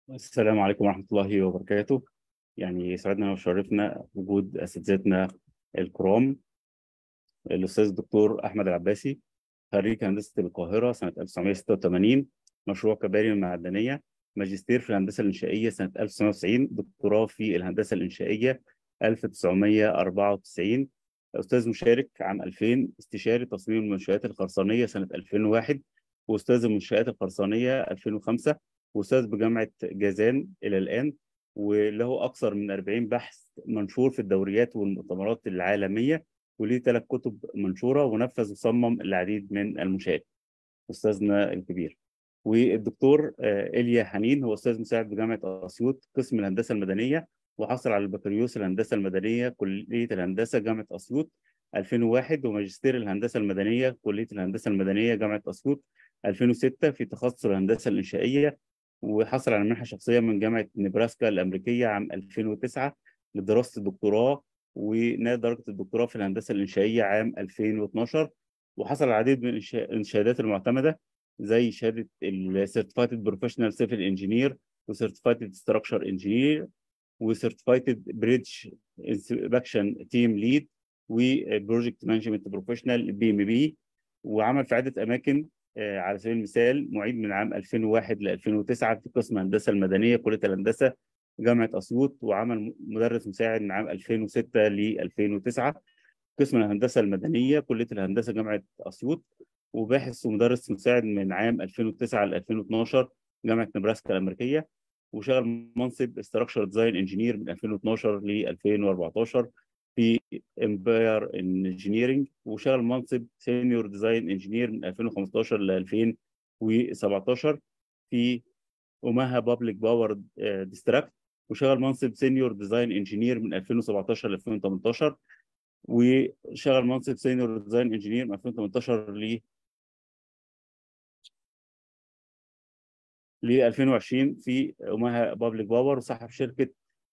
السلام عليكم ورحمة الله وبركاته يعني يسعدنا ويشرفنا وجود أساتذتنا الكرام الأستاذ الدكتور أحمد العباسي خريج هندسة القاهرة سنة 1986 مشروع كباري المعدنية ماجستير في الهندسة الإنشائية سنة 1990 دكتوراه في الهندسة الإنشائية 1994 أستاذ مشارك عام 2000 استشاري تصميم المنشآت الخرسانية سنة 2001 وأستاذ المنشآت الخرسانية 2005 وأستاذ بجامعة جازان إلى الآن وله أكثر من 40 بحث منشور في الدوريات والمؤتمرات العالمية وليه ثلاث كتب منشورة ونفذ وصمم العديد من المنشآت أستاذنا الكبير والدكتور إيليا حنين هو أستاذ مساعد بجامعة أسيوط قسم الهندسة المدنية وحصل على البكالوريوس الهندسة المدنية كلية الهندسة جامعة أسيوط 2001 وماجستير الهندسة المدنية كلية الهندسة المدنية جامعة أسيوط 2006 في تخصص الهندسة الإنشائية وحصل على منحة شخصية من جامعة نبراسكا الأمريكية عام 2009 لدراسة الدكتوراه ونال درجة الدكتوراه في الهندسة الإنشائية عام 2012 وحصل على العديد من الشهادات المعتمدة زي شهادة السيرتيفايتد بروفيشنال سيفل انجينير وسيرتيفايتد ستراكشر انجينير وسيرتيفايتد بريدج انسبكشن تيم ليد وبروجكت مانجمنت بروفيشنال بي ام بي وعمل في عدة أماكن على سبيل المثال معيد من عام 2001 ل 2009 في قسم الهندسة المدنية كلية الهندسة جامعة أسيوط وعمل مدرس مساعد من عام 2006 ل 2009 قسم الهندسة المدنية كلية الهندسة جامعة أسيوط وباحث ومدرس مساعد من عام 2009 ل 2012 جامعة نبراسكا الأمريكية وشغل منصب استراكشر ديزاين انجينير من 2012 ل 2014 في امباير انجينيرنج وشغل منصب سينيور ديزاين انجينير من 2015 ل 2017 في اوماها بابليك باور ديستراكت وشغل منصب سينيور ديزاين انجينير من 2017 ل 2018 وشغل منصب سينيور ديزاين انجينير من 2018 ل ل 2020 في اوماها بابليك باور وصاحب شركه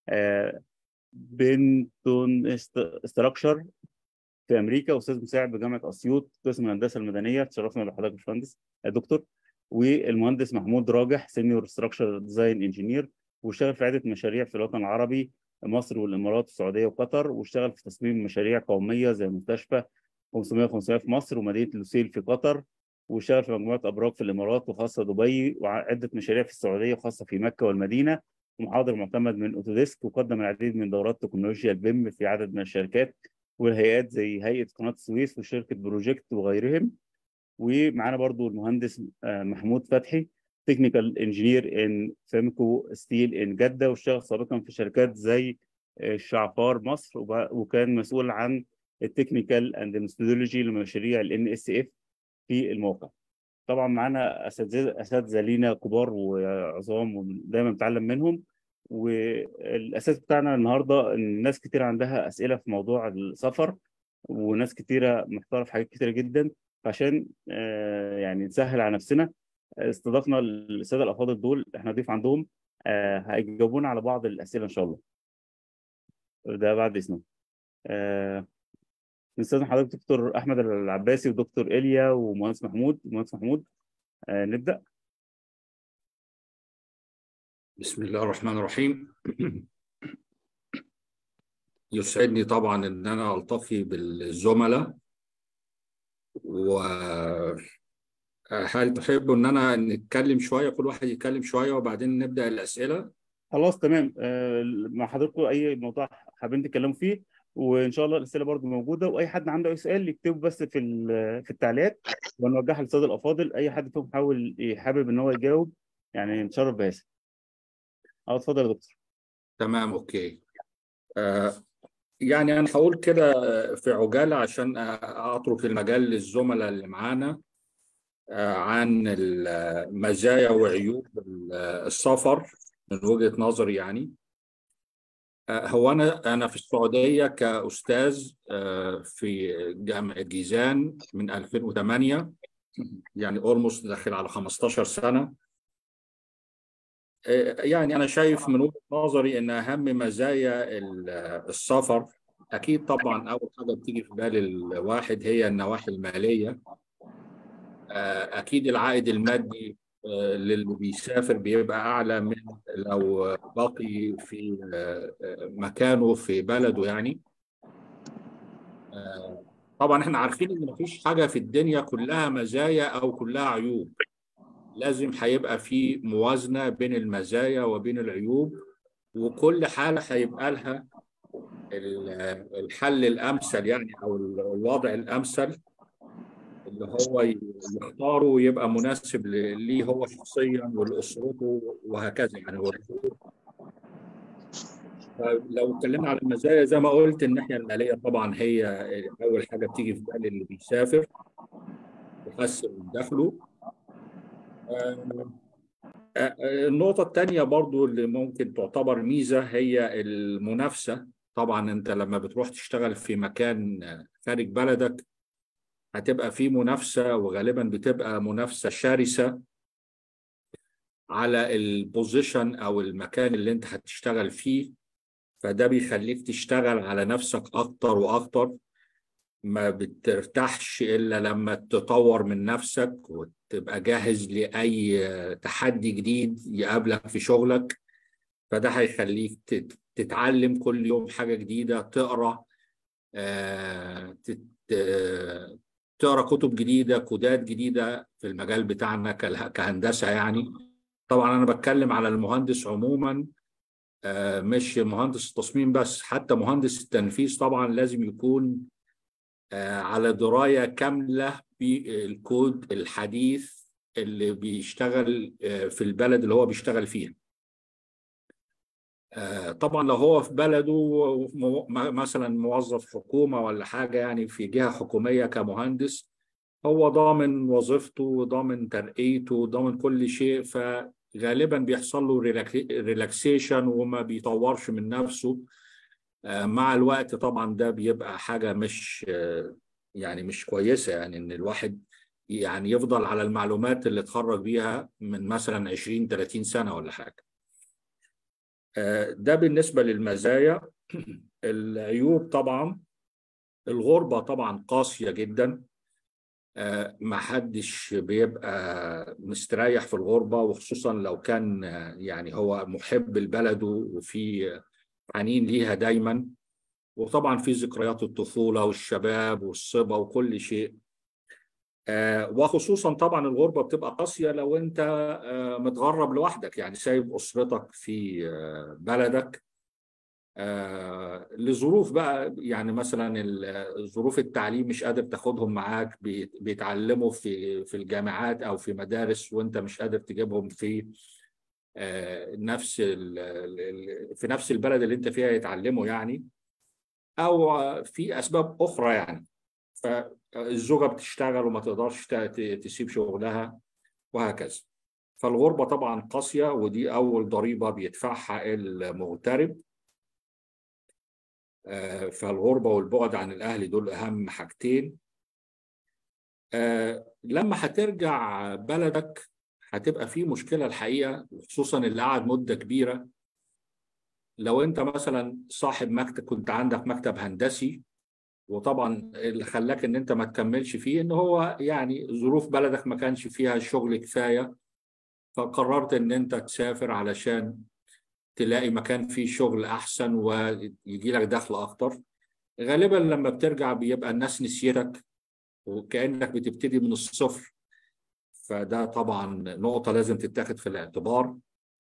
بنتون استراكشر في امريكا واستاذ مساعد بجامعه اسيوط قسم الهندسه المدنيه تشرفنا بحضرتك يا باشمهندس دكتور والمهندس محمود راجح سينيور ستراكشر ديزاين انجينير واشتغل في عده مشاريع في الوطن العربي مصر والامارات والسعوديه وقطر واشتغل في تصميم مشاريع قوميه زي مستشفى 500 500 في مصر ومدينه لوسيل في قطر واشتغل في مجموعه ابراج في الامارات وخاصه دبي وعده مشاريع في السعوديه وخاصه في مكه والمدينه ومحاضر معتمد من اوتوديسك وقدم العديد من دورات تكنولوجيا البيم في عدد من الشركات والهيئات زي هيئه قناه السويس وشركه بروجكت وغيرهم ومعانا برضو المهندس محمود فتحي تكنيكال انجينير ان فيمكو ستيل ان جده واشتغل سابقا في شركات زي الشعفار مصر وكان مسؤول عن التكنيكال اند ميثودولوجي لمشاريع الان اس اف في الموقع طبعا معانا اساتذه اساتذه لينا كبار وعظام ودايما بنتعلم منهم والاساس بتاعنا النهارده ان ناس كتير عندها اسئله في موضوع السفر وناس كتيره محتاره في حاجات كتيره جدا فعشان يعني نسهل على نفسنا استضفنا الساده الافاضل دول احنا ضيف عندهم هيجاوبونا على بعض الاسئله ان شاء الله ده بعد اذنهم نستاذن حضرتك دكتور احمد العباسي ودكتور ايليا ومهندس محمود مهندس محمود آه نبدا بسم الله الرحمن الرحيم يسعدني طبعا ان انا التقي بالزملاء وهل تحبوا ان انا نتكلم شويه كل واحد يتكلم شويه وبعدين نبدا الاسئله خلاص تمام آه مع حضراتكم اي موضوع حابين تتكلموا فيه وان شاء الله الاسئله برضو موجوده واي حد عنده اي سؤال يكتبه بس في في التعليقات ونوجهها للساده الافاضل اي حد فيهم حاول حابب ان هو يجاوب يعني نتشرف بهذا اه اتفضل يا دكتور تمام اوكي آه يعني انا هقول كده في عجاله عشان اترك المجال للزملاء اللي معانا آه عن مزايا وعيوب السفر من وجهه نظري يعني هو انا انا في السعوديه كاستاذ في جامعه جيزان من 2008 يعني اولموست داخل على 15 سنه يعني انا شايف من وجهه نظري ان اهم مزايا السفر اكيد طبعا اول حاجه بتيجي في بال الواحد هي النواحي الماليه اكيد العائد المادي آه، للي بيسافر بيبقى أعلى من لو باقي في آه، آه، مكانه في بلده يعني آه، طبعا احنا عارفين ان مفيش حاجة في الدنيا كلها مزايا او كلها عيوب لازم هيبقى في موازنة بين المزايا وبين العيوب وكل حالة هيبقى لها ال- الحل الأمثل يعني أو الوضع الأمثل اللي هو ي- يختاره ويبقى مناسب ل- ليه هو شخصيا ولأسرته وهكذا يعني هو لو اتكلمنا على المزايا زي ما قلت الناحية المالية طبعا هي أول حاجة بتيجي في بال اللي بيسافر يحسن من دخله آه، آه، النقطة التانية برضو اللي ممكن تعتبر ميزة هي المنافسة طبعا انت لما بتروح تشتغل في مكان خارج بلدك هتبقى في منافسة وغالبا بتبقى منافسة شرسة على البوزيشن او المكان اللي انت هتشتغل فيه فده بيخليك تشتغل على نفسك اكتر واكتر ما بترتاحش الا لما تطور من نفسك وتبقى جاهز لاي تحدي جديد يقابلك في شغلك فده هيخليك تت- تتعلم كل يوم حاجة جديدة تقرا آه، تت- آه، تقرا كتب جديدة كودات جديدة في المجال بتاعنا كاله- كهندسة يعني طبعا أنا بتكلم على المهندس عموما آه، مش مهندس التصميم بس حتى مهندس التنفيذ طبعا لازم يكون آه، على دراية كاملة بالكود الحديث اللي بيشتغل آه، في البلد اللي هو بيشتغل فيها آه، طبعا لو هو في بلده مو- م- مثلا موظف حكومة ولا حاجة يعني في جهة حكومية كمهندس هو ضامن وظيفته وضامن ترقيته وضامن كل شيء فغالبا بيحصل له ريلاكسيشن وما بيطورش من نفسه آه، مع الوقت طبعا ده بيبقى حاجة مش آه، يعني مش كويسة يعني ان الواحد يعني يفضل على المعلومات اللي اتخرج بيها من مثلا 20 30 سنة ولا حاجة آه، ده بالنسبة للمزايا العيوب طبعا الغربة طبعا قاسية جدا آه، ما حدش بيبقى مستريح في الغربة وخصوصا لو كان آه، يعني هو محب لبلده وفي حنين ليها دايما وطبعا في ذكريات الطفولة والشباب والصبا وكل شيء آه، وخصوصا طبعا الغربة بتبقى قاسية لو انت آه، متغرب لوحدك يعني سايب أسرتك في آه، بلدك آه، لظروف بقى يعني مثلا ال- ظروف التعليم مش قادر تاخدهم معاك بيت- بيتعلموا في في الجامعات او في مدارس وانت مش قادر تجيبهم في آه، نفس ال- ال- في نفس البلد اللي انت فيها يتعلموا يعني او آه، في اسباب اخرى يعني فالزوجه بتشتغل وما تقدرش ت- ت- تسيب شغلها وهكذا فالغربه طبعا قاسيه ودي اول ضريبه بيدفعها المغترب آه، فالغربة والبعد عن الأهل دول أهم حاجتين آه، لما هترجع بلدك هتبقى في مشكلة الحقيقة خصوصا اللي قعد مدة كبيرة لو أنت مثلا صاحب مكتب كنت عندك مكتب هندسي وطبعا اللي خلاك إن أنت ما تكملش فيه إن هو يعني ظروف بلدك ما كانش فيها شغل كفاية فقررت إن أنت تسافر علشان تلاقي مكان فيه شغل أحسن ويجي لك دخل أكتر غالبا لما بترجع بيبقى الناس نسيتك وكأنك بتبتدي من الصفر فده طبعا نقطة لازم تتاخد في الاعتبار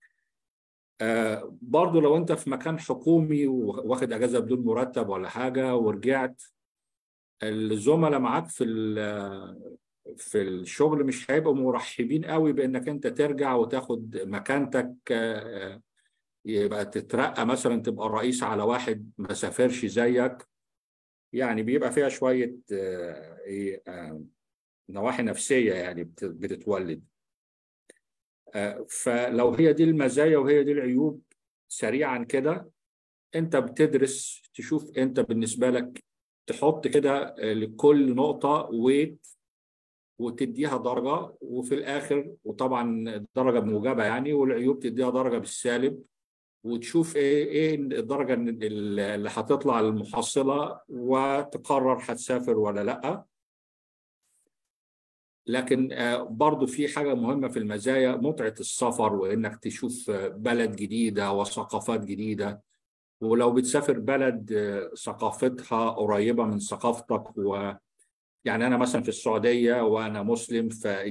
آه برضو لو انت في مكان حكومي واخد اجازة بدون مرتب ولا حاجة ورجعت الزملاء معاك في ال- في الشغل مش هيبقوا مرحبين قوي بانك انت ترجع وتاخد مكانتك آه، يبقى تترقى مثلا تبقى الرئيس على واحد ما سافرش زيك يعني بيبقى فيها شوية آه، ايه آه، نواحي نفسية يعني بت- بتتولد آه، فلو هي دي المزايا وهي دي العيوب سريعا كده انت بتدرس تشوف انت بالنسبة لك تحط كده آه، لكل نقطة ويت وتديها درجة وفي الآخر وطبعا درجة موجبة يعني والعيوب تديها درجة بالسالب وتشوف ايه ايه الدرجة اللي هتطلع المحصلة وتقرر هتسافر ولا لأ لكن برضو في حاجة مهمة في المزايا متعة السفر وإنك تشوف بلد جديدة وثقافات جديدة ولو بتسافر بلد ثقافتها قريبة من ثقافتك و يعني أنا مثلا في السعودية وأنا مسلم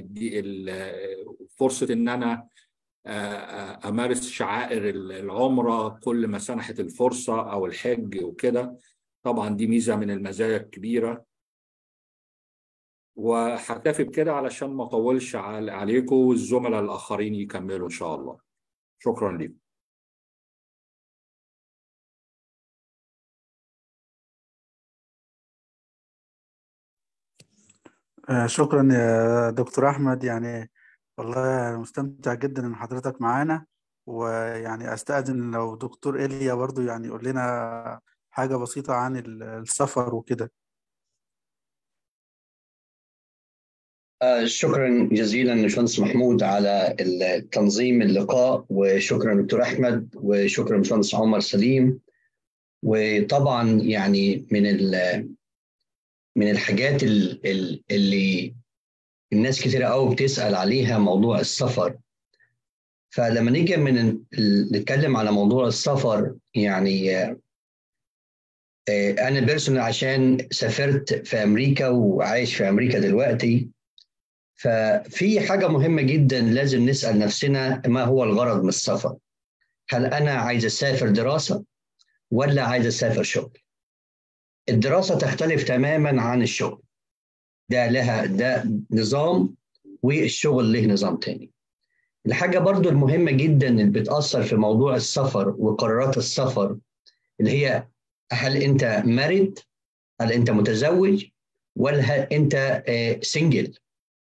فرصة إن أنا أمارس شعائر العمرة كل ما سنحت الفرصة أو الحج وكده طبعا دي ميزة من المزايا الكبيرة وهكتفي بكده علشان ما اطولش عليكم والزملاء الاخرين يكملوا ان شاء الله شكرا لكم شكرا يا دكتور احمد يعني والله مستمتع جدا ان حضرتك معانا ويعني استاذن لو دكتور ايليا برضو يعني يقول لنا حاجه بسيطه عن السفر وكده شكرا جزيلا باشمهندس محمود على تنظيم اللقاء وشكرا دكتور احمد وشكرا باشمهندس عمر سليم وطبعا يعني من من الحاجات اللي الناس كتير قوي بتسال عليها موضوع السفر فلما نيجي من نتكلم على موضوع السفر يعني انا بيرسونال عشان سافرت في امريكا وعايش في امريكا دلوقتي ففي حاجة مهمة جدا لازم نسأل نفسنا ما هو الغرض من السفر؟ هل أنا عايز أسافر دراسة ولا عايز أسافر شغل؟ الدراسة تختلف تماما عن الشغل. ده لها ده نظام والشغل له نظام تاني. الحاجة برضو المهمة جدا اللي بتأثر في موضوع السفر وقرارات السفر اللي هي هل أنت مارد؟ هل أنت متزوج؟ ولا هل أنت سنجل؟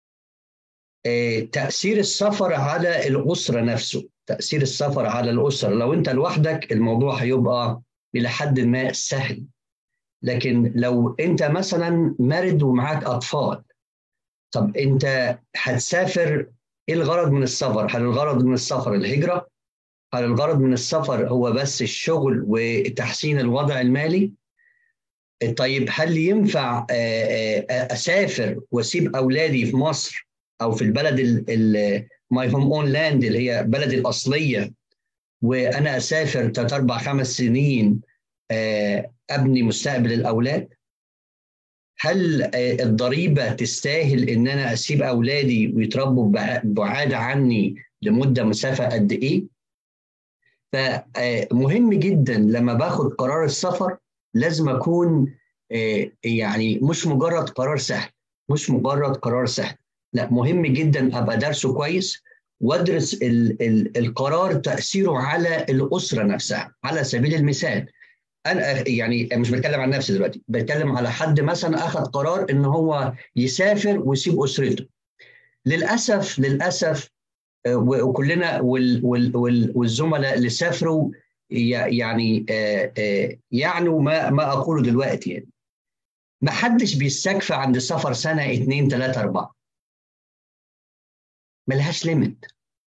تأثير السفر على الأسرة نفسه تأثير السفر على الأسرة لو أنت لوحدك الموضوع هيبقى إلى حد ما سهل لكن لو أنت مثلا مرد ومعاك أطفال طب أنت هتسافر إيه الغرض من السفر؟ هل الغرض من السفر الهجرة؟ هل الغرض من السفر هو بس الشغل وتحسين الوضع المالي؟ طيب هل ينفع أسافر وأسيب أولادي في مصر او في البلد ماي هوم اون لاند اللي هي بلدي الاصليه وانا اسافر ثلاث اربع خمس سنين ابني مستقبل الاولاد؟ هل الضريبه تستاهل ان انا اسيب اولادي ويتربوا بعاد عني لمده مسافه قد ايه؟ فمهم جدا لما باخد قرار السفر لازم اكون يعني مش مجرد قرار سهل مش مجرد قرار سهل لا مهم جدا ابقى درسه كويس وادرس ال ال القرار تاثيره على الاسره نفسها على سبيل المثال انا يعني مش بتكلم عن نفسي دلوقتي بتكلم على حد مثلا اخذ قرار ان هو يسافر ويسيب اسرته للاسف للاسف وكلنا وال وال وال والزملاء اللي سافروا يعني يعنوا ما ما اقوله دلوقتي يعني ما حدش بيستكفى عند السفر سنه اثنين ثلاثه اربعه ملهاش ليميت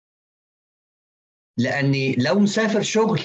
لاني لو مسافر شغل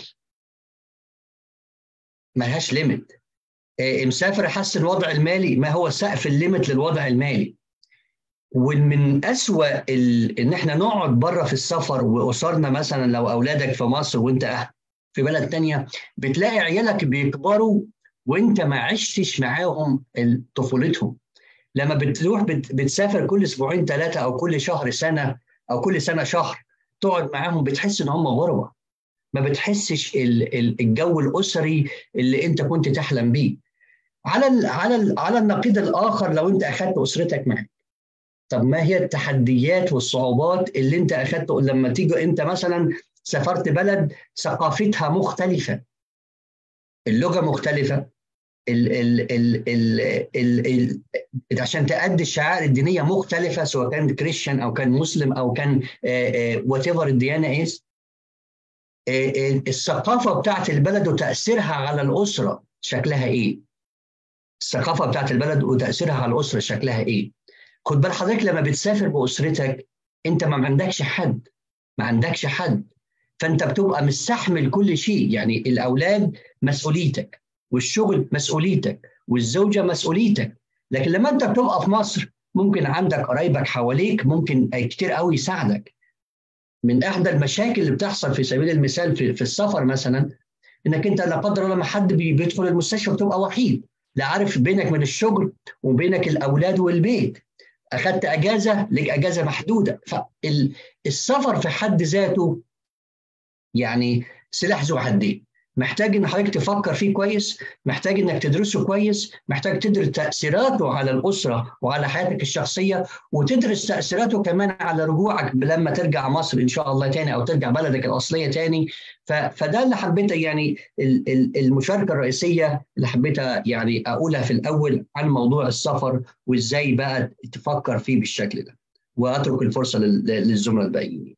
ملهاش ليميت مسافر احسن الوضع المالي ما هو سقف الليميت للوضع المالي ومن أسوأ ال... ان احنا نقعد بره في السفر واسرنا مثلا لو اولادك في مصر وانت في بلد تانية بتلاقي عيالك بيكبروا وانت ما عشتش معاهم طفولتهم لما بتروح بت... بتسافر كل اسبوعين ثلاثه او كل شهر سنه او كل سنه شهر تقعد معاهم بتحس ان هم غربه ما بتحسش الجو الاسري اللي انت كنت تحلم بيه على ال على ال على النقيض الاخر لو انت اخذت اسرتك معاك طب ما هي التحديات والصعوبات اللي انت اخذت لما تيجي انت مثلا سافرت بلد ثقافتها مختلفه اللغه مختلفه ال ال ال ال ال ال عشان تأدي الشعائر الدينيه مختلفه سواء كان كريستيان او كان مسلم او كان وات ايفر الديانه از الثقافه بتاعت البلد وتاثيرها على الاسره شكلها ايه؟ الثقافه بتاعت البلد وتاثيرها على الاسره شكلها ايه؟ خد بال حضرتك لما بتسافر باسرتك انت ما عندكش حد ما عندكش حد فانت بتبقى مستحمل كل شيء يعني الاولاد مسؤوليتك والشغل مسؤوليتك والزوجه مسؤوليتك لكن لما انت بتبقى في مصر ممكن عندك قرايبك حواليك ممكن كتير قوي يساعدك من احدى المشاكل اللي بتحصل في سبيل المثال في, في السفر مثلا انك انت لا قدر الله لما حد بيدخل المستشفى بتبقى وحيد لا عارف بينك من الشغل وبينك الاولاد والبيت اخذت اجازه لك اجازه محدوده فالسفر في حد ذاته يعني سلاح ذو حدين محتاج ان حضرتك تفكر فيه كويس محتاج انك تدرسه كويس محتاج تدرس تاثيراته على الاسره وعلى حياتك الشخصيه وتدرس تاثيراته كمان على رجوعك لما ترجع مصر ان شاء الله تاني او ترجع بلدك الاصليه تاني فده اللي حبيت يعني المشاركه الرئيسيه اللي حبيت يعني اقولها في الاول عن موضوع السفر وازاي بقى تفكر فيه بالشكل ده واترك الفرصه للزملاء الباقيين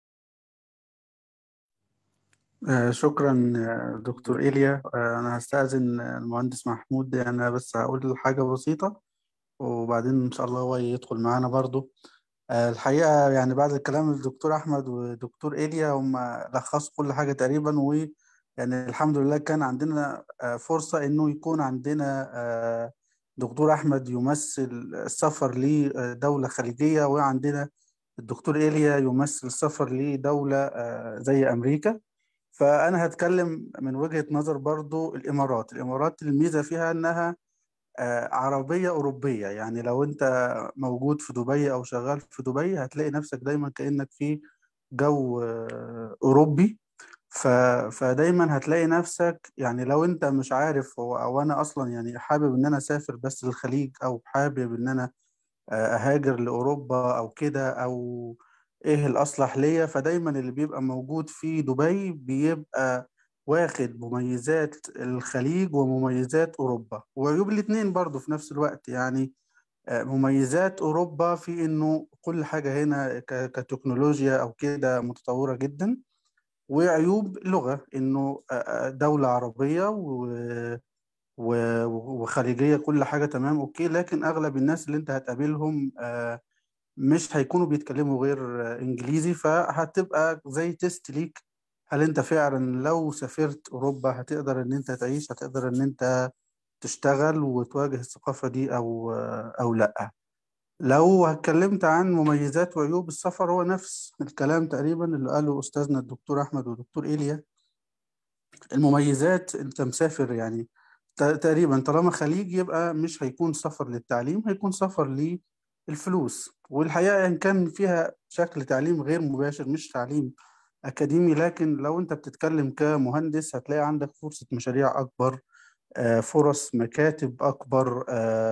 آه شكرا دكتور إيليا آه أنا هستأذن المهندس محمود أنا بس هقول حاجة بسيطة وبعدين إن شاء الله هو يدخل معانا برضو آه الحقيقة يعني بعد الكلام الدكتور أحمد ودكتور إيليا هم لخصوا كل حاجة تقريبا و يعني الحمد لله كان عندنا فرصة إنه يكون عندنا دكتور أحمد يمثل السفر لدولة خليجية وعندنا الدكتور إيليا يمثل السفر لدولة زي أمريكا فأنا هتكلم من وجهة نظر برضو الإمارات الإمارات الميزة فيها أنها عربية أوروبية يعني لو أنت موجود في دبي أو شغال في دبي هتلاقي نفسك دايما كأنك في جو أوروبي ف... فدايما هتلاقي نفسك يعني لو أنت مش عارف هو أو أنا أصلا يعني حابب إن أنا أسافر بس للخليج أو حابب إن أنا أهاجر لأوروبا أو كده أو ايه الاصلح ليا فدايما اللي بيبقى موجود في دبي بيبقى واخد مميزات الخليج ومميزات اوروبا وعيوب الاثنين برضو في نفس الوقت يعني مميزات اوروبا في انه كل حاجه هنا كتكنولوجيا او كده متطوره جدا وعيوب لغه انه دوله عربيه وخليجيه كل حاجه تمام اوكي لكن اغلب الناس اللي انت هتقابلهم مش هيكونوا بيتكلموا غير انجليزي فهتبقى زي تيست ليك هل انت فعلا لو سافرت اوروبا هتقدر ان انت تعيش هتقدر ان انت تشتغل وتواجه الثقافة دي او او لا لو اتكلمت عن مميزات وعيوب السفر هو نفس الكلام تقريبا اللي قاله استاذنا الدكتور احمد والدكتور ايليا المميزات انت مسافر يعني تقريبا طالما خليج يبقى مش هيكون سفر للتعليم هيكون سفر للفلوس والحقيقة إن كان فيها شكل تعليم غير مباشر مش تعليم أكاديمي لكن لو أنت بتتكلم كمهندس هتلاقي عندك فرصة مشاريع أكبر فرص مكاتب أكبر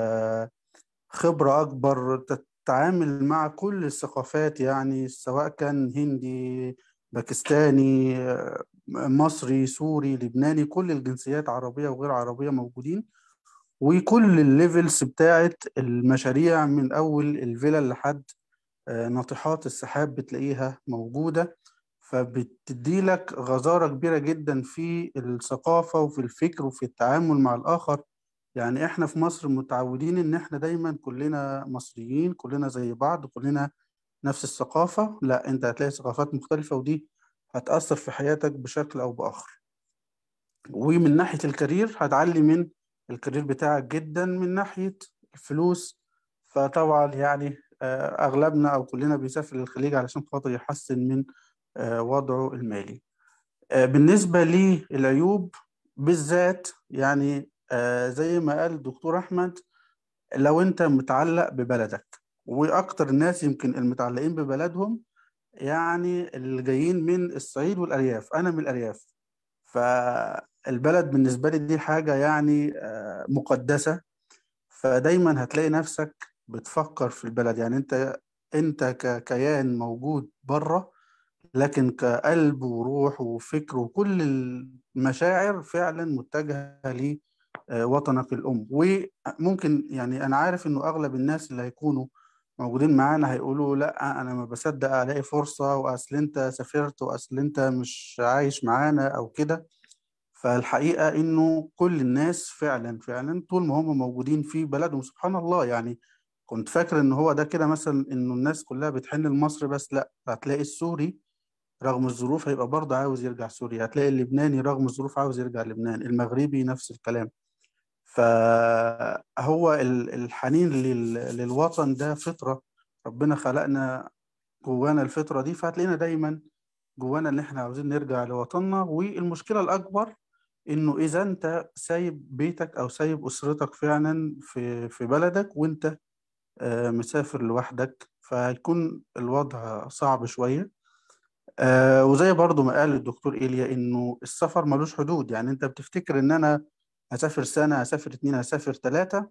خبرة أكبر تتعامل مع كل الثقافات يعني سواء كان هندي باكستاني مصري سوري لبناني كل الجنسيات عربية وغير عربية موجودين وكل الليفلز بتاعت المشاريع من أول الفيلا لحد ناطحات السحاب بتلاقيها موجودة فبتدي لك غزارة كبيرة جدا في الثقافة وفي الفكر وفي التعامل مع الآخر يعني إحنا في مصر متعودين إن إحنا دايما كلنا مصريين كلنا زي بعض كلنا نفس الثقافة لا أنت هتلاقي ثقافات مختلفة ودي هتأثر في حياتك بشكل أو بآخر ومن ناحية الكارير هتعلي من الكارير بتاعك جدا من ناحية الفلوس فطبعا يعني أغلبنا أو كلنا بيسافر للخليج علشان خاطر يحسن من وضعه المالي بالنسبة للعيوب بالذات يعني زي ما قال الدكتور أحمد لو أنت متعلق ببلدك وأكتر الناس يمكن المتعلقين ببلدهم يعني اللي جايين من الصعيد والأرياف أنا من الأرياف فالبلد بالنسبة لي دي حاجة يعني مقدسة فدايما هتلاقي نفسك بتفكر في البلد يعني أنت أنت ككيان موجود بره لكن كقلب وروح وفكر وكل المشاعر فعلا متجهة لوطنك الأم وممكن يعني أنا عارف إنه أغلب الناس اللي هيكونوا موجودين معانا هيقولوا لا أنا ما بصدق ألاقي فرصة وأصل أنت سافرت وأصل أنت مش عايش معانا أو كده فالحقيقة إنه كل الناس فعلا فعلا طول ما هم موجودين في بلدهم سبحان الله يعني كنت فاكر إن هو ده كده مثلا إنه الناس كلها بتحن لمصر بس لا هتلاقي السوري رغم الظروف هيبقى برضه عاوز يرجع سوريا هتلاقي اللبناني رغم الظروف عاوز يرجع لبنان المغربي نفس الكلام فهو ال- الحنين لل- للوطن ده فطرة ربنا خلقنا جوانا الفطرة دي فهتلاقينا دايما جوانا ان احنا عاوزين نرجع لوطننا والمشكلة الأكبر انه اذا انت سايب بيتك او سايب اسرتك فعلا في في بلدك وانت آه، مسافر لوحدك فهيكون الوضع صعب شوية آه، وزي برضو ما قال الدكتور إيليا إنه السفر ملوش حدود يعني أنت بتفتكر إن أنا هسافر سنة هسافر اتنين هسافر تلاتة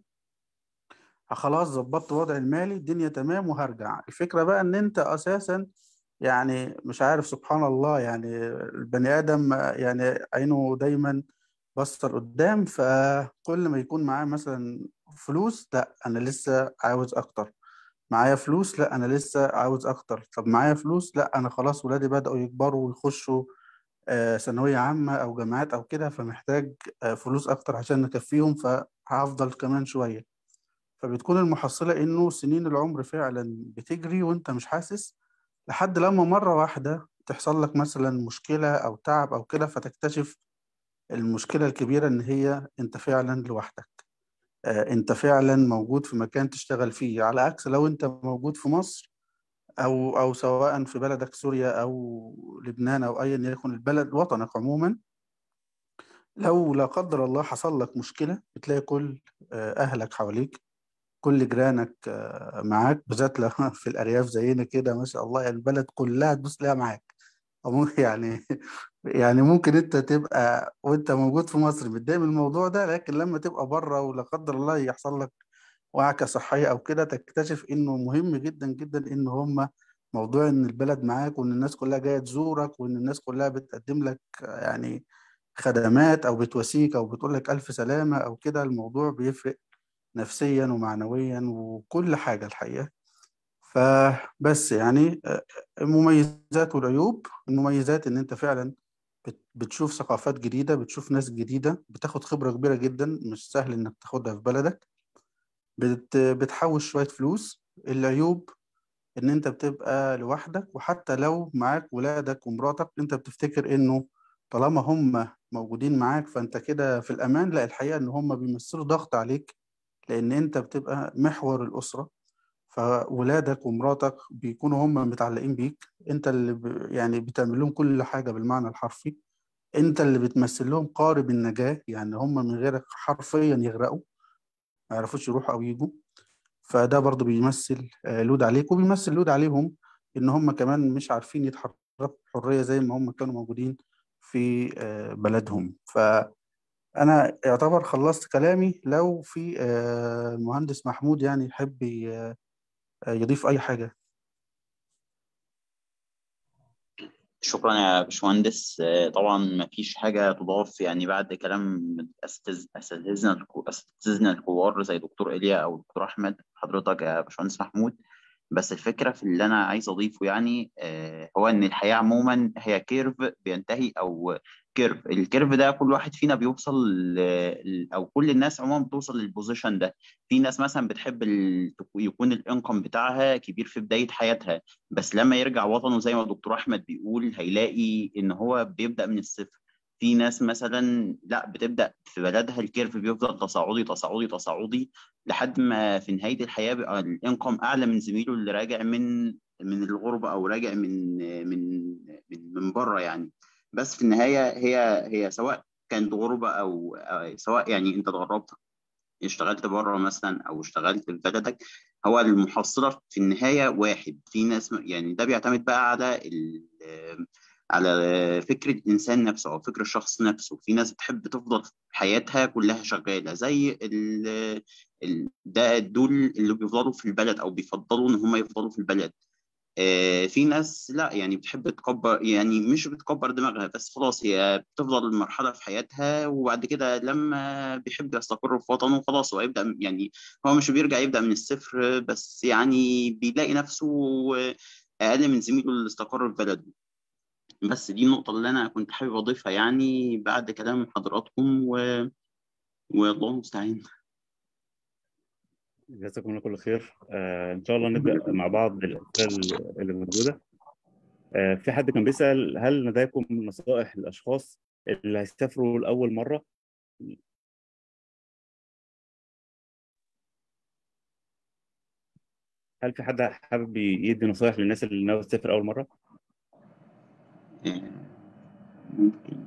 خلاص ظبطت وضعي المالي الدنيا تمام وهرجع الفكرة بقى إن أنت أساسا يعني مش عارف سبحان الله يعني البني آدم يعني عينه دايما بصر قدام فكل ما يكون معاه مثلا فلوس لا أنا لسه عاوز أكتر معايا فلوس لا انا لسه عاوز اكتر طب معايا فلوس لا انا خلاص ولادي بدأوا يكبروا ويخشوا آه، ثانوية عامة او جامعات او كده فمحتاج آه، فلوس اكتر عشان نكفيهم فهفضل كمان شوية فبتكون المحصلة انه سنين العمر فعلا بتجري وانت مش حاسس لحد لما مرة واحدة تحصل لك مثلا مشكلة او تعب او كده فتكتشف المشكلة الكبيرة ان هي انت فعلا لوحدك آه، انت فعلا موجود في مكان تشتغل فيه على عكس لو انت موجود في مصر او او سواء في بلدك سوريا او لبنان او ايا يكن البلد وطنك عموما لو لا قدر الله حصل لك مشكلة بتلاقي كل آه، اهلك حواليك كل جيرانك آه، معاك بالذات لو في الارياف زينا كده ما شاء الله يعني البلد كلها تبص لها معاك أو ممكن يعني يعني ممكن انت تبقى وانت موجود في مصر متضايق من الموضوع ده لكن لما تبقى بره ولا قدر الله يحصل لك وعكة صحية او كده تكتشف انه مهم جدا جدا ان هم موضوع ان البلد معاك وان الناس كلها جاية تزورك وان الناس كلها بتقدم لك يعني خدمات او بتواسيك او بتقول لك الف سلامة او كده الموضوع بيفرق نفسيا ومعنويا وكل حاجة الحقيقة فبس يعني آه، المميزات والعيوب المميزات ان انت فعلا بت- بتشوف ثقافات جديدة بتشوف ناس جديدة بتاخد خبرة كبيرة جدا مش سهل انك تاخدها في بلدك بت بتحوش شوية فلوس العيوب ان انت بتبقى لوحدك وحتى لو معاك ولادك ومراتك انت بتفتكر انه طالما هم موجودين معاك فانت كده في الامان لا الحقيقة ان هم بيمثلوا ضغط عليك لان انت بتبقى محور الأسرة فولادك ومراتك بيكونوا هم متعلقين بيك انت اللي ب... يعني بتعمل لهم كل حاجة بالمعنى الحرفي انت اللي بتمثل لهم قارب النجاة يعني هم من غيرك حرفيا يغرقوا ما يعرفوش يروحوا او يجوا فده برضو بيمثل آه، لود عليك وبيمثل لود عليهم ان هم كمان مش عارفين يتحركوا بحرية زي ما هم كانوا موجودين في آه، بلدهم فأنا يعتبر خلصت كلامي لو في آه، المهندس محمود يعني يحب ي- آه، يضيف أي حاجة شكرا يا باشمهندس آه، طبعا ما فيش حاجة تضاف يعني بعد كلام أستاذ أساتذتنا الكو- أساتذتنا الكبار زي دكتور إيليا أو دكتور أحمد حضرتك يا باشمهندس محمود بس الفكرة في اللي أنا عايز أضيفه يعني آه، هو إن الحياة عموما هي كيرف بينتهي أو كيرف الكيرف ده كل واحد فينا بيوصل ل- أو كل الناس عموما بتوصل للبوزيشن ده في ناس مثلا بتحب ال- يكون الانكم بتاعها كبير في بداية حياتها بس لما يرجع وطنه زي ما الدكتور احمد بيقول هيلاقي ان هو بيبدا من الصفر في ناس مثلا لا بتبدا في بلدها الكيرف بيفضل تصاعدي تصاعدي تصاعدي لحد ما في نهايه الحياه بيبقى الانكم اعلى من زميله اللي راجع من من الغربه او راجع من من من, من بره يعني بس في النهايه هي هي سواء كانت غربه او أو سواء يعني انت اتغربت اشتغلت بره مثلا او اشتغلت في بلدك هو المحصله في النهايه واحد في ناس يعني ده بيعتمد بقى على ال على فكر الانسان نفسه او فكر الشخص نفسه في ناس بتحب تفضل حياتها كلها شغاله زي ال ال ده دول اللي بيفضلوا في البلد او بيفضلوا ان هم يفضلوا في البلد آه، في ناس لا يعني بتحب تكبر يعني مش بتكبر دماغها بس خلاص هي بتفضل مرحلة في حياتها وبعد كده لما بيحب يستقر في وطنه خلاص هو يبدأ يعني هو مش بيرجع يبدأ من الصفر بس يعني بيلاقي نفسه أقل من زميله اللي استقر في بلده بس دي النقطة اللي أنا كنت حابب أضيفها يعني بعد كلام حضراتكم و... والله المستعان جزاكم الله كل خير آه ان شاء الله نبدا مع بعض بالاسئله اللي موجوده آه في حد كان بيسال هل لديكم نصائح للاشخاص اللي هيسافروا لاول مره هل في حد حابب يدي نصايح للناس اللي ناوية تسافر أول مرة؟ آه، ممكن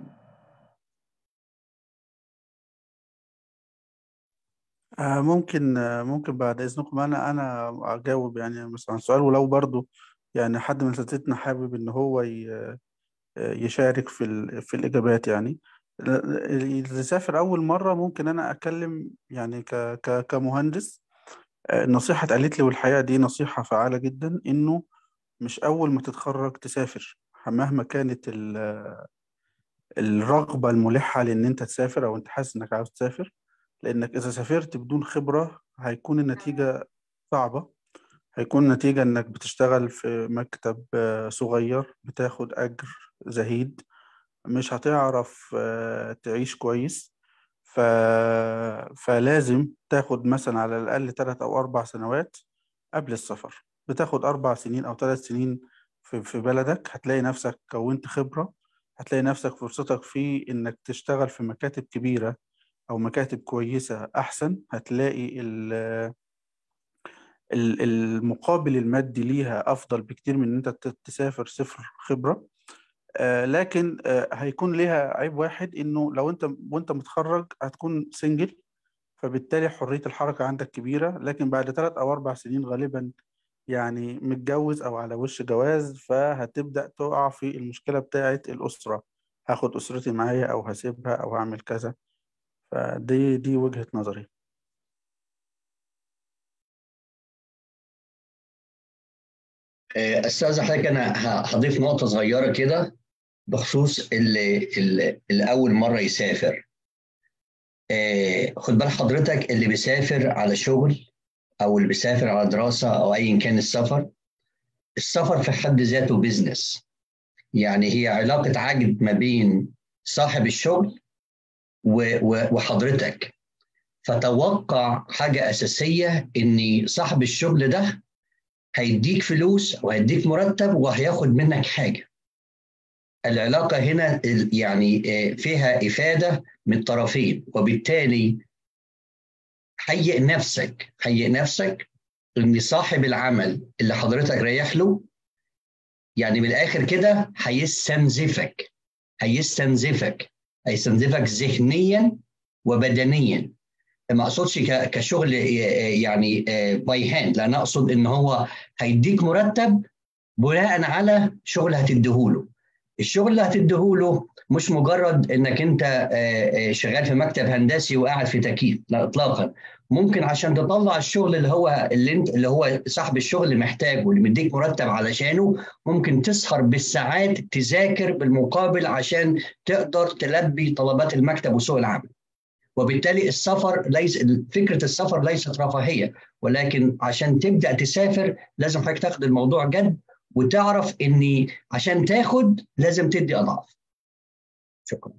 آه، ممكن آه، ممكن بعد إذنكم أنا أنا أجاوب يعني مثلا عن سؤال ولو برضو يعني حد من أساتذتنا حابب إن هو ي- يشارك في ال- في الإجابات يعني اللي سافر أول مرة ممكن أنا أتكلم يعني ك ك كمهندس آه، النصيحة اتقالت لي والحقيقة دي نصيحة فعالة جدا إنه مش أول ما تتخرج تسافر مهما كانت ال- الرغبة الملحة لإن أنت تسافر أو أنت حاسس إنك عاوز تسافر لأنك إذا سافرت بدون خبرة هيكون النتيجة صعبة هيكون النتيجة إنك بتشتغل في مكتب آه، صغير بتاخد أجر زهيد مش هتعرف آه، تعيش كويس ف... فلازم تاخد مثلا على الأقل تلات أو أربع سنوات قبل السفر بتاخد أربع سنين أو ثلاث سنين في... في بلدك هتلاقي نفسك كونت خبرة هتلاقي نفسك فرصتك في إنك تشتغل في مكاتب كبيرة أو مكاتب كويسة أحسن هتلاقي ال... ال- المقابل المادي ليها أفضل بكتير من إن أنت ت- تسافر صفر خبرة آه، لكن آه، هيكون ليها عيب واحد إنه لو أنت وأنت متخرج هتكون سنجل فبالتالي حرية الحركة عندك كبيرة لكن بعد ثلاث أو أربع سنين غالبا يعني متجوز أو على وش جواز فهتبدأ تقع في المشكلة بتاعة الأسرة هاخد أسرتي معايا أو هسيبها أو هعمل كذا فدي دي وجهة نظري آه، استاذ حضرتك انا ه- هضيف نقطه صغيره كده بخصوص اللي, اللي, اللي اول مره يسافر آه، خد بال حضرتك اللي بيسافر على شغل او اللي بيسافر على دراسه او ايا كان السفر السفر في حد ذاته بيزنس يعني هي علاقه عقد ما بين صاحب الشغل و- و- وحضرتك فتوقع حاجه اساسيه ان صاحب الشغل ده هيديك فلوس وهيديك مرتب وهياخد منك حاجه العلاقه هنا ال- يعني آه، فيها افاده من الطرفين وبالتالي هيئ نفسك هيئ نفسك ان صاحب العمل اللي حضرتك رايح له يعني من الاخر كده هيستنزفك هيستنزفك هيستنزفك ذهنيا وبدنيا ما اقصدش ك- كشغل يعني باي هاند لا انا اقصد ان هو هيديك مرتب بناء على شغل هتديهوله الشغل اللي هتديهوله مش مجرد انك انت آه، آه، شغال في مكتب هندسي وقاعد في تكييف لا اطلاقا ممكن عشان تطلع الشغل اللي هو اللي انت اللي هو صاحب الشغل محتاجه واللي مديك مرتب علشانه ممكن تسهر بالساعات تذاكر بالمقابل عشان تقدر تلبي طلبات المكتب وسوق العمل وبالتالي السفر ليس فكره السفر ليست رفاهيه ولكن عشان تبدا تسافر لازم حضرتك تاخد الموضوع جد وتعرف اني عشان تاخد لازم تدي اضعاف شكرا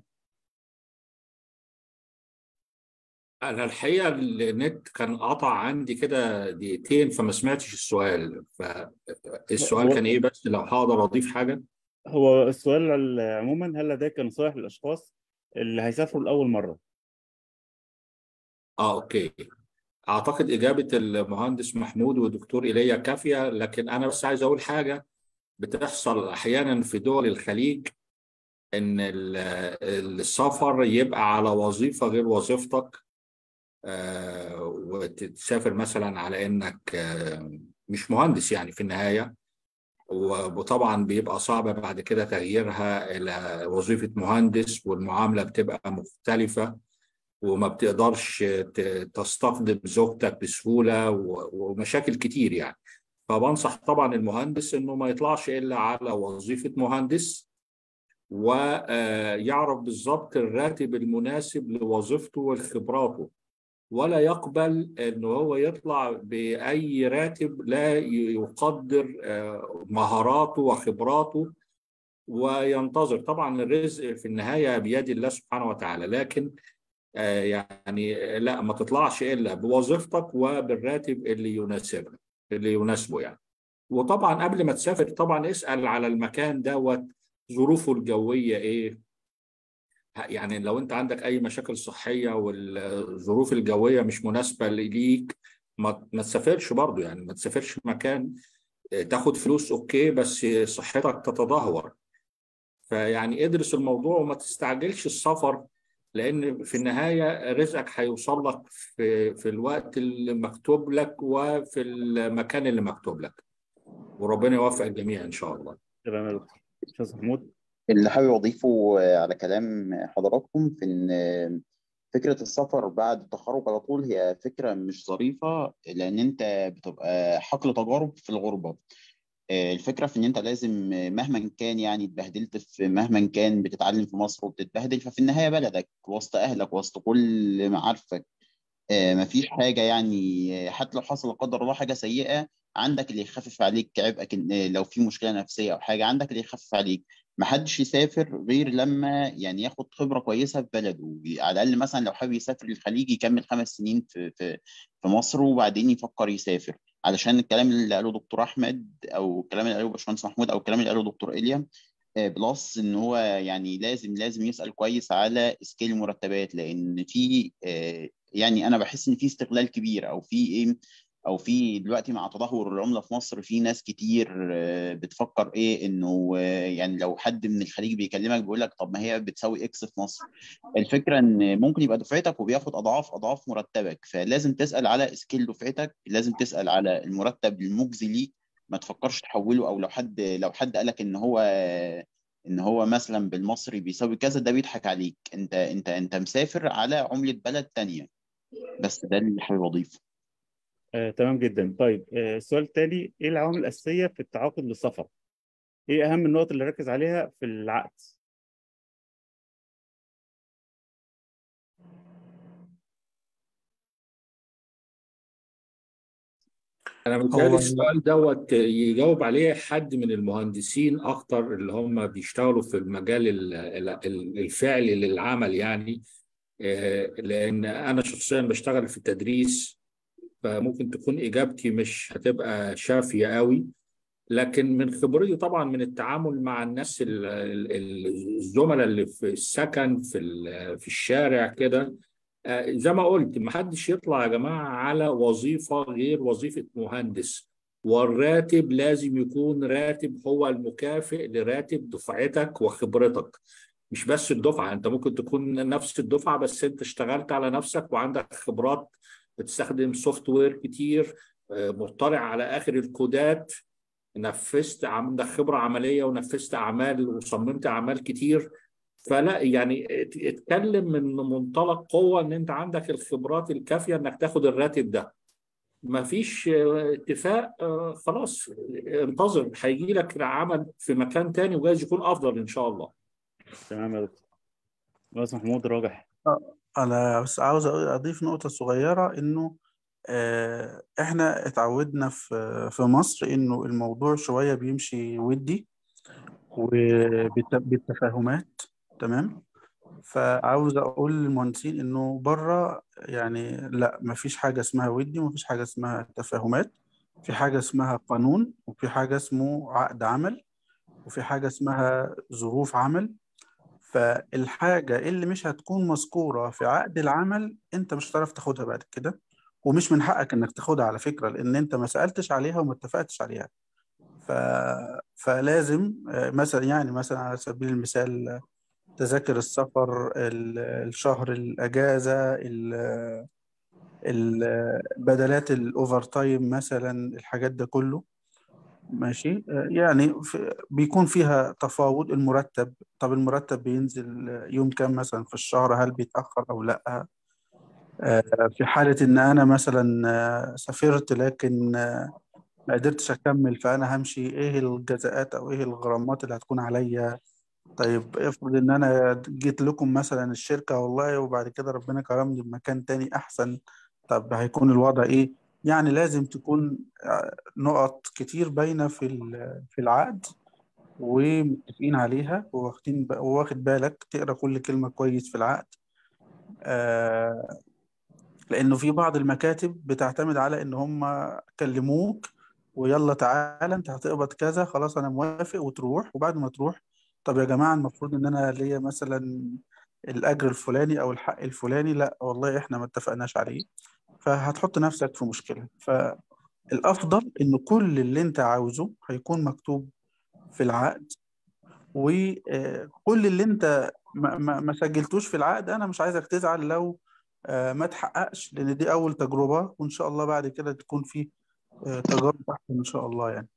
أنا الحقيقة النت كان قطع عندي كده دقيقتين فما سمعتش السؤال فالسؤال هو- كان إيه بس لو هقدر أضيف حاجة هو السؤال ال- عموما هل لديك نصائح للأشخاص اللي هيسافروا لأول مرة؟ آه أوكي أعتقد إجابة المهندس محمود والدكتور إيليا كافية لكن أنا بس عايز أقول حاجة بتحصل أحيانا في دول الخليج إن ال- السفر يبقى على وظيفة غير وظيفتك آه، وتسافر مثلا على إنك آه، مش مهندس يعني في النهاية وطبعا بيبقى صعب بعد كده تغييرها إلى وظيفة مهندس والمعاملة بتبقى مختلفة وما بتقدرش ت- تستقطب زوجتك بسهولة و- ومشاكل كتير يعني فبنصح طبعا المهندس انه ما يطلعش الا على وظيفة مهندس ويعرف بالظبط الراتب المناسب لوظيفته وخبراته ولا يقبل انه هو يطلع باي راتب لا يقدر آه، مهاراته وخبراته وينتظر طبعا الرزق في النهايه بيد الله سبحانه وتعالى لكن آه، يعني لا ما تطلعش الا بوظيفتك وبالراتب اللي يناسبك اللي يناسبه يعني وطبعا قبل ما تسافر طبعا اسال على المكان دوت ظروفه الجويه ايه يعني لو انت عندك اي مشاكل صحيه والظروف الجويه مش مناسبه ليك ما ما تسافرش برضه يعني ما تسافرش مكان تاخد فلوس اوكي بس صحتك تتدهور فيعني ادرس الموضوع وما تستعجلش السفر لان في النهايه رزقك هيوصل لك في في الوقت اللي مكتوب لك وفي المكان اللي مكتوب لك وربنا يوفق الجميع ان شاء الله تمام يا دكتور استاذ محمود اللي حابب اضيفه على كلام حضراتكم في ان فكره السفر بعد التخرج على طول هي فكره مش ظريفه لان انت بتبقى حقل تجارب في الغربه الفكره في ان انت لازم مهما كان يعني اتبهدلت في مهما كان بتتعلم في مصر وبتتبهدل ففي النهايه بلدك وسط اهلك وسط كل معارفك مفيش حاجه يعني حتى لو حصل لا قدر الله حاجه سيئه عندك اللي يخفف عليك عبئك لو في مشكله نفسيه او حاجه عندك اللي يخفف عليك ما حدش يسافر غير لما يعني ياخد خبره كويسه في بلده على الاقل مثلا لو حابب يسافر الخليج يكمل خمس سنين في في في مصر وبعدين يفكر يسافر علشان الكلام اللي قاله دكتور احمد او الكلام اللي قاله باشمهندس محمود او الكلام اللي قاله دكتور ايليا بلس ان هو يعني لازم لازم يسال كويس على سكيل المرتبات لان في يعني انا بحس ان في استغلال كبير او في ايه او في دلوقتي مع تدهور العمله في مصر في ناس كتير بتفكر ايه انه يعني لو حد من الخليج بيكلمك بيقول لك طب ما هي بتساوي اكس في مصر الفكره ان ممكن يبقى دفعتك وبياخد اضعاف اضعاف مرتبك فلازم تسال على سكيل دفعتك لازم تسال على المرتب المجزي ليك ما تفكرش تحوله او لو حد لو حد قالك ان هو ان هو مثلا بالمصري بيساوي كذا ده بيضحك عليك انت انت انت مسافر على عمله بلد تانية بس ده اللي حابب اضيفه آه، تمام جدا طيب آه، السؤال التالي ايه العوامل الاساسيه في التعاقد للسفر ايه اهم النقط اللي ركز عليها في العقد انا هو متهيألي السؤال دوت يجاوب عليه حد من المهندسين اكتر اللي هم بيشتغلوا في المجال ال- ال- ال- الفعلي للعمل يعني آه، لان انا شخصيا بشتغل في التدريس فممكن تكون اجابتي مش هتبقى شافية قوي لكن من خبرتي طبعا من التعامل مع الناس ال- ال- ال- الزملاء اللي في السكن في ال- في الشارع كده آه، زي ما قلت ما حدش يطلع يا جماعة على وظيفة غير وظيفة مهندس والراتب لازم يكون راتب هو المكافئ لراتب دفعتك وخبرتك مش بس الدفعة انت ممكن تكون نفس الدفعة بس انت اشتغلت على نفسك وعندك خبرات بتستخدم سوفت وير كتير آه، مطلع على اخر الكودات نفذت عندك خبرة عملية ونفذت أعمال وصممت أعمال كتير فلا يعني ات- اتكلم من منطلق قوة إن أنت عندك الخبرات الكافية إنك تاخد الراتب ده مفيش اه، اتفاق اه، خلاص انتظر هيجي لك عمل في مكان تاني وجايز يكون أفضل إن شاء الله تمام يا دكتور بس محمود راجح أنا بس عاوز أضيف نقطة صغيرة إنه آه، إحنا اتعودنا في في مصر إنه الموضوع شوية بيمشي ودي وبالتفاهمات تمام فعاوز أقول للمهندسين إنه بره يعني لا مفيش حاجة اسمها ودي ومفيش حاجة اسمها تفاهمات في حاجة اسمها قانون وفي حاجة اسمه عقد عمل وفي حاجة اسمها ظروف عمل فالحاجة اللي مش هتكون مذكورة في عقد العمل انت مش هتعرف تاخدها بعد كده ومش من حقك انك تاخدها على فكرة لان انت ما سألتش عليها وما اتفقتش عليها ف... فلازم آه، مثلا يعني مثلا على سبيل المثال آه، تذاكر السفر ال- الشهر الأجازة ال- ال- بدلات الأوفر تايم مثلا الحاجات ده كله ماشي آه، يعني في بيكون فيها تفاوض المرتب طب المرتب بينزل يوم كام مثلا في الشهر هل بيتأخر أو لأ آه، في حالة إن أنا مثلا آه، سافرت لكن آه، ما قدرتش أكمل فأنا همشي إيه الجزاءات أو إيه الغرامات اللي هتكون عليا طيب افرض إن أنا جيت لكم مثلا الشركة والله وبعد كده ربنا كرمني بمكان تاني أحسن طب هيكون الوضع إيه؟ يعني لازم تكون آه، نقط كتير باينة في ال- في العقد ومتفقين عليها واخدين ب- واخد بالك تقرا كل كلمة كويس في العقد آه لأنه في بعض المكاتب بتعتمد على إن هم كلموك ويلا تعالى أنت هتقبض كذا خلاص أنا موافق وتروح وبعد ما تروح طب يا جماعة المفروض إن أنا ليا مثلا الأجر الفلاني أو الحق الفلاني لا والله إحنا ما اتفقناش عليه فهتحط نفسك في مشكلة فالأفضل إن كل اللي أنت عاوزه هيكون مكتوب في العقد وكل اللي أنت ما, ما, ما سجلتوش في العقد أنا مش عايزك تزعل لو آه، ما تحققش لأن دي أول تجربة وإن شاء الله بعد كده تكون في آه، تجارب أحسن إن شاء الله يعني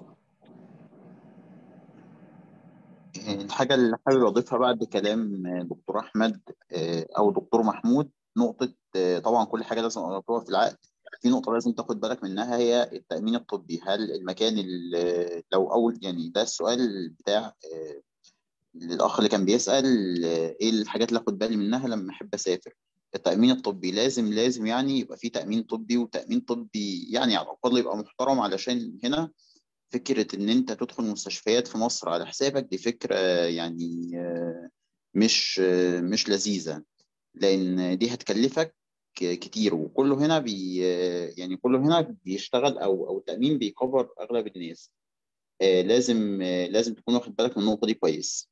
الحاجة اللي حابب أضيفها بعد كلام دكتور أحمد آه، أو دكتور محمود نقطة آه، طبعا كل حاجة لازم أقراها في العقد في نقطة لازم تاخد بالك منها هي التأمين الطبي هل المكان اللي لو أول يعني ده السؤال بتاع آه، الأخ اللي كان بيسأل آه، إيه الحاجات اللي آخد بالي منها لما أحب أسافر التأمين الطبي لازم لازم يعني يبقى فيه تأمين طبي وتأمين طبي يعني على الأقل يبقى محترم علشان هنا فكرة إن أنت تدخل مستشفيات في مصر على حسابك دي فكرة يعني آه، مش آه، مش لذيذة لأن دي هتكلفك كتير وكله هنا بي يعني كله هنا بيشتغل أو أو التأمين بيكفر أغلب الناس آه، لازم آه، لازم تكون واخد بالك من النقطة دي كويس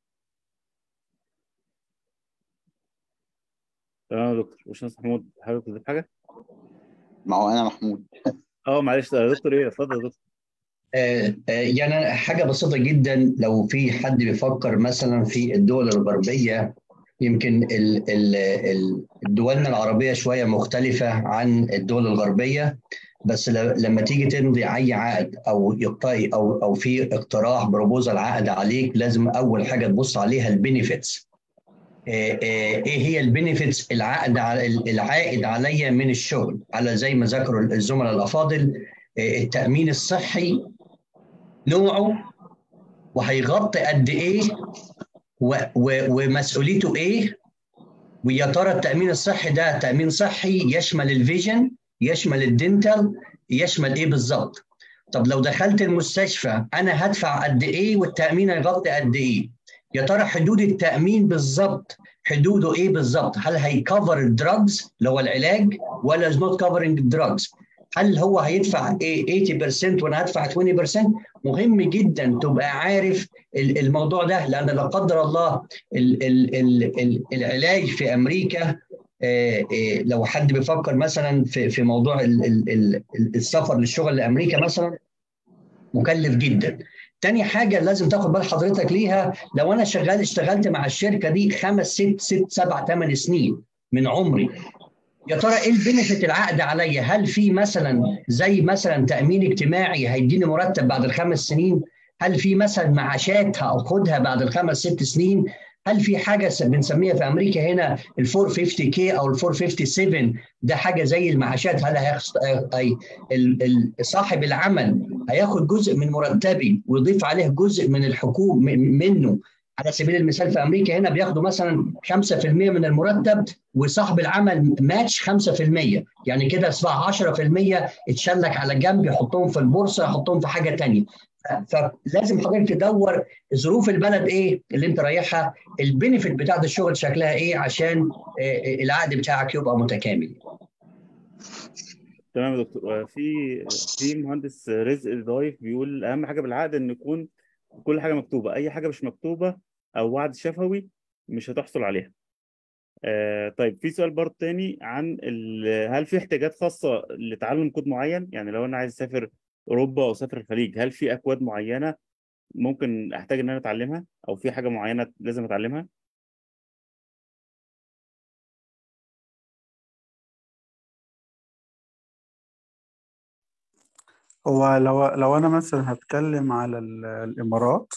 تمام يا دكتور باشمهندس محمود حابب تضيف حاجة؟ ما هو أنا محمود اه معلش يا دكتور ايه اتفضل يا دكتور آه، آه، يعني حاجة بسيطة جدا لو في حد بيفكر مثلا في الدول الغربية يمكن ال- ال- ال- دولنا العربية شوية مختلفة عن الدول الغربية بس ل- لما تيجي تمضي أي عقد أو يقتضي أو أو في اقتراح بروبوزال عقد عليك لازم أول حاجة تبص عليها البينيفيتس ايه هي البينيفيتس العائد على العائد عليا من الشغل على زي ما ذكروا الزملاء الافاضل آه، التامين الصحي نوعه وهيغطي قد ايه و- و- ومسؤوليته ايه ويا ترى التامين الصحي ده تامين صحي يشمل الفيجن يشمل الدنتال يشمل ايه بالظبط طب لو دخلت المستشفى انا هدفع قد ايه والتامين هيغطي قد ايه يا ترى حدود التامين بالظبط حدوده ايه بالظبط هل هيكفر الدراجز اللي هو العلاج ولا از نوت كفرنج الدراجز هل هو هيدفع ايه 80% وانا هدفع 20% مهم جدا تبقى عارف ال- الموضوع ده لان لا قدر الله ال ال ال ال العلاج في امريكا آه، آه، لو حد بيفكر مثلا في في موضوع ال- ال- ال- السفر للشغل لامريكا مثلا مكلف جدا تاني حاجة لازم تاخد بال حضرتك ليها لو أنا شغال اشتغلت مع الشركة دي خمس ست ست سبع ثمان سنين من عمري يا ترى ايه البنفيت العقد عليا؟ هل في مثلا زي مثلا تأمين اجتماعي هيديني مرتب بعد الخمس سنين؟ هل في مثلا معاشات هاخدها بعد الخمس ست سنين؟ هل في حاجه س- بنسميها في امريكا هنا ال 450 كي او ال 457 ده حاجه زي المعاشات هل هيخص... أي... ال... ال... صاحب العمل هياخد جزء من مرتبي ويضيف عليه جزء من الحكومه منه على سبيل المثال في امريكا هنا بياخدوا مثلا 5% من المرتب وصاحب العمل ماتش 5% يعني كده اصبح 10% اتشلك على جنب يحطهم في البورصه يحطهم في حاجه ثانيه فلازم حضرتك تدور ظروف البلد ايه اللي انت رايحها البينفيت بتاعت الشغل شكلها ايه عشان العقد بتاعك يبقى متكامل تمام يا دكتور في في مهندس رزق ضايف بيقول اهم حاجه بالعقد ان يكون كل حاجه مكتوبه اي حاجه مش مكتوبه او وعد شفوي مش هتحصل عليها آه طيب في سؤال برضه تاني عن هل في احتياجات خاصه لتعلم كود معين يعني لو انا عايز اسافر اوروبا او اسافر الخليج هل في اكواد معينه ممكن احتاج ان انا اتعلمها او في حاجه معينه لازم اتعلمها هو لو لو انا مثلا هتكلم على الامارات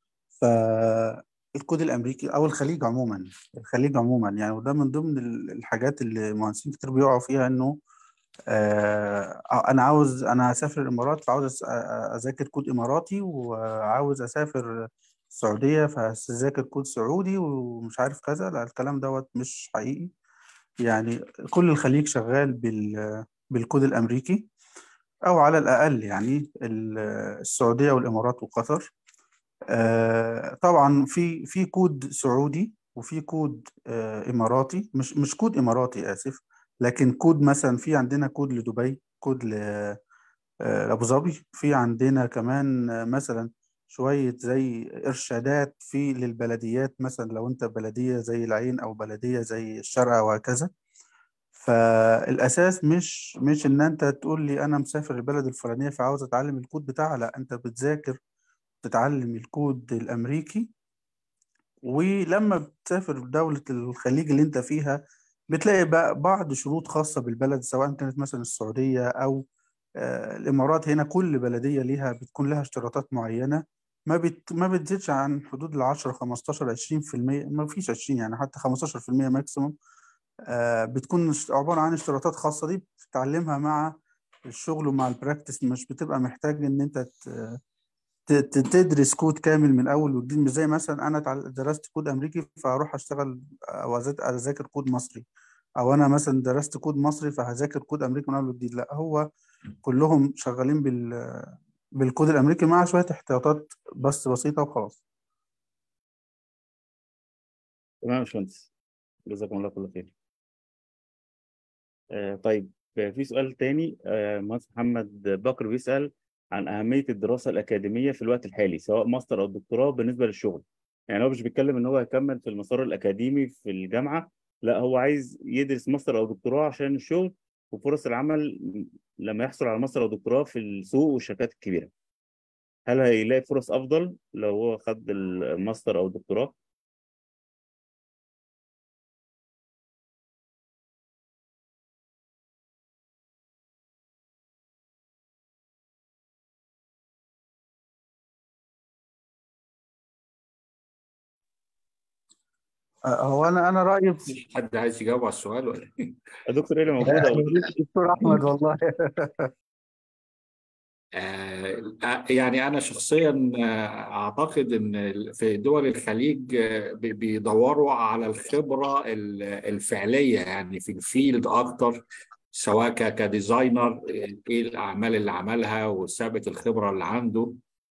فالكود الامريكي او الخليج عموما الخليج عموما يعني وده من ضمن الحاجات اللي مهندسين كتير بيقعوا فيها انه آه انا عاوز انا هسافر الامارات فعاوز اذاكر كود اماراتي وعاوز اسافر السعوديه فهذاكر كود سعودي ومش عارف كذا لا الكلام دوت مش حقيقي يعني كل الخليج شغال بال بالكود الامريكي او على الاقل يعني السعوديه والامارات وقطر آه طبعا في في كود سعودي وفي كود آه اماراتي مش مش كود اماراتي اسف لكن كود مثلا في عندنا كود لدبي كود لابو ظبي في عندنا كمان مثلا شويه زي ارشادات في للبلديات مثلا لو انت بلديه زي العين او بلديه زي الشارقه وهكذا فالاساس مش مش ان انت تقول لي انا مسافر البلد الفلانيه فعاوز اتعلم الكود بتاعها لا انت بتذاكر تتعلم الكود الامريكي ولما بتسافر دولة الخليج اللي انت فيها بتلاقي بقى بعض شروط خاصة بالبلد سواء كانت مثلا السعودية أو آه، الإمارات هنا كل بلدية ليها بتكون لها اشتراطات معينة ما بت ما بتزيدش عن حدود ال 10 15 20% ما فيش 20 يعني حتى 15% ماكسيموم آه، بتكون ش- عبارة عن اشتراطات خاصة دي بتتعلمها مع الشغل ومع البراكتس مش بتبقى محتاج ان انت ت- ت- ت- تدرس كود كامل من اول وجديد مش زي مثلا انا اتعل- درست كود امريكي فاروح اشتغل او أذا- اذاكر كود مصري او انا مثلا درست كود مصري فهذاكر كود امريكي من اول وجديد لا هو كلهم شغالين بال بالكود الامريكي مع شويه احتياطات بس بسيطه وخلاص تمام يا باشمهندس جزاكم الله كل خير آه طيب آه، في سؤال تاني آه مهندس محمد بكر بيسأل عن أهمية الدراسة الأكاديمية في الوقت الحالي سواء ماستر أو دكتوراه بالنسبة للشغل يعني هو مش بيتكلم إن هو يكمل في المسار الأكاديمي في الجامعة لا هو عايز يدرس ماستر أو دكتوراه عشان الشغل وفرص العمل لما يحصل على ماستر أو دكتوراه في السوق والشركات الكبيرة هل هيلاقي فرص أفضل لو هو خد الماستر أو الدكتوراه؟ آه، هو انا انا رايي في مفيش حد عايز يجاوب على السؤال ولا إيه؟ الدكتور إيه موجود أو دكتور احمد والله آه، يعني أنا شخصيا آه، أعتقد إن في دول الخليج آه، بي- بيدوروا على الخبرة ال- الفعلية يعني في الفيلد أكتر سواء ك- كديزاينر آه، إيه الأعمال اللي عملها وثابت الخبرة اللي عنده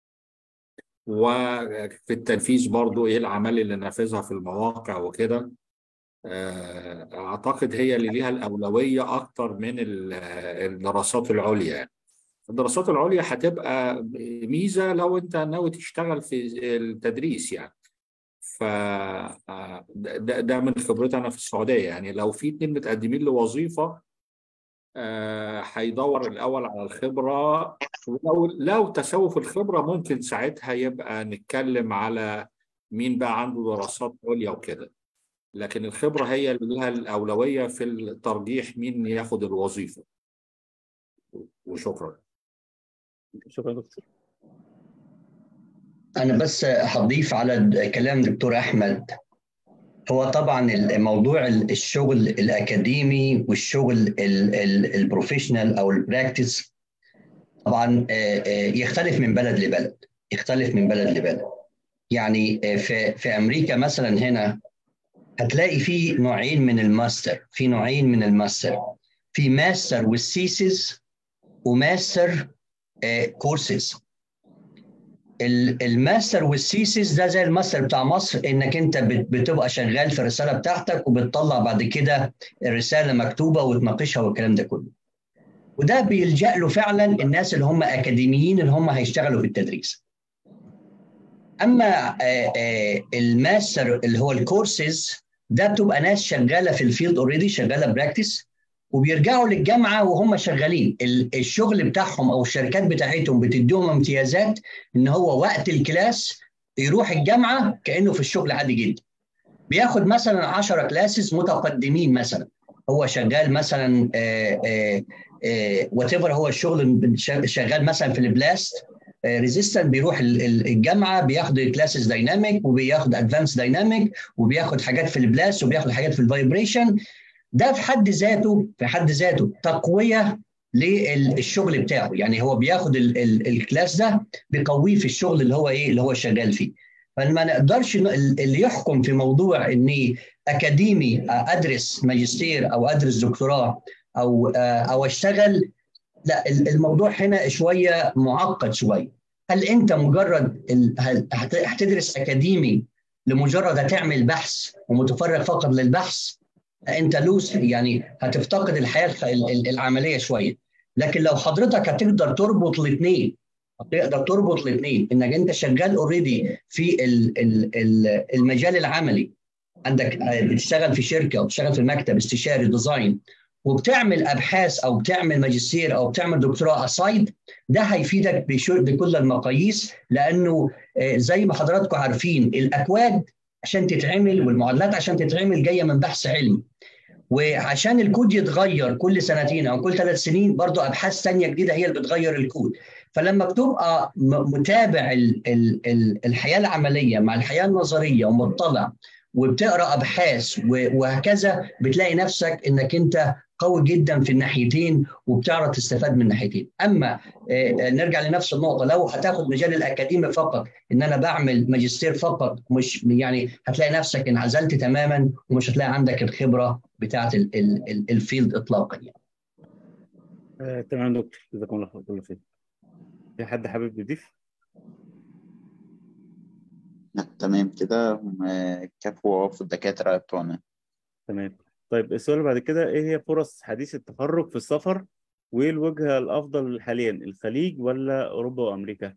وفي التنفيذ برضو إيه الأعمال اللي نفذها في المواقع وكده آه، أعتقد هي اللي ليها الأولوية أكتر من ال- الدراسات العليا يعني. الدراسات العليا هتبقى ميزة لو أنت ناوي تشتغل في التدريس يعني ف آه، ده, ده من خبرتي أنا في السعودية يعني لو في اتنين متقدمين لوظيفة آه، هيدور الأول على الخبرة ولو لو تساووا في الخبرة ممكن ساعتها يبقى نتكلم على مين بقى عنده دراسات عليا وكده لكن الخبرة هي اللي لها الأولوية في الترجيح مين ياخد الوظيفة وشكرا شكرا دكتور أنا بس هضيف على كلام دكتور أحمد هو طبعا الموضوع الشغل الأكاديمي والشغل البروفيشنال أو البراكتس طبعا يختلف من بلد لبلد يختلف من بلد لبلد يعني في في أمريكا مثلا هنا هتلاقي في نوعين من الماستر في نوعين من الماستر في ماستر والسيسز وماستر كورسز الماستر والسيسز ده زي الماستر بتاع مصر انك انت بتبقى شغال في الرساله بتاعتك وبتطلع بعد كده الرساله مكتوبه وتناقشها والكلام ده كله. وده بيلجا له فعلا الناس اللي هم اكاديميين اللي هم هيشتغلوا في التدريس. اما الماستر اللي هو الكورسز ده بتبقى ناس شغاله في الفيلد اوريدي شغاله براكتس وبيرجعوا للجامعه وهم شغالين الشغل بتاعهم او الشركات بتاعتهم بتديهم امتيازات ان هو وقت الكلاس يروح الجامعه كانه في الشغل عادي جدا بياخد مثلا 10 كلاسز متقدمين مثلا هو شغال مثلا وات ايفر هو الشغل شغال مثلا في البلاست ريزيستنت بيروح الجامعه بياخد كلاسز دايناميك وبياخد ادفانس دايناميك وبياخد حاجات في البلاست وبياخد حاجات في الفايبريشن ده في حد ذاته في حد ذاته تقويه للشغل بتاعه يعني هو بياخد ال ال الكلاس ده بيقويه في الشغل اللي هو ايه اللي هو شغال فيه فما نقدرش اللي يحكم في موضوع اني اكاديمي ادرس ماجستير او ادرس دكتوراه او او اشتغل لا الموضوع هنا شويه معقد شويه هل انت مجرد هل هتدرس اكاديمي لمجرد هتعمل بحث ومتفرغ فقط للبحث انت لوس يعني هتفتقد الحياه العمليه شويه لكن لو حضرتك هتقدر تربط الاثنين تقدر تربط الاثنين انك انت شغال اوريدي في المجال العملي عندك بتشتغل في شركه او بتشتغل في المكتب استشاري ديزاين وبتعمل ابحاث او بتعمل ماجستير او بتعمل دكتوراه اسايد ده هيفيدك بكل المقاييس لانه زي ما حضراتكم عارفين الاكواد عشان تتعمل والمعادلات عشان تتعمل جايه من بحث علمي وعشان الكود يتغير كل سنتين او كل ثلاث سنين برضه ابحاث ثانيه جديده هي اللي بتغير الكود فلما بتبقى متابع ال ال ال الحياه العمليه مع الحياه النظريه ومطلع وبتقرا ابحاث وهكذا بتلاقي نفسك انك انت قوي جدا في الناحيتين وبتعرف تستفاد من الناحيتين اما نرجع لنفس النقطه لو هتاخد مجال الاكاديمي فقط ان انا بعمل ماجستير فقط مش يعني هتلاقي نفسك انعزلت تماما ومش هتلاقي عندك الخبره بتاعه الفيلد اطلاقا يعني. آه، تمام دكتور جزاكم الله خير كل خير في حد حابب يضيف؟ لا تمام كده كفوا وقفوا الدكاترة بتوعنا تمام طيب السؤال اللي بعد كده ايه هي فرص حديث التخرج في السفر وايه الوجهة الافضل حاليا الخليج ولا اوروبا وامريكا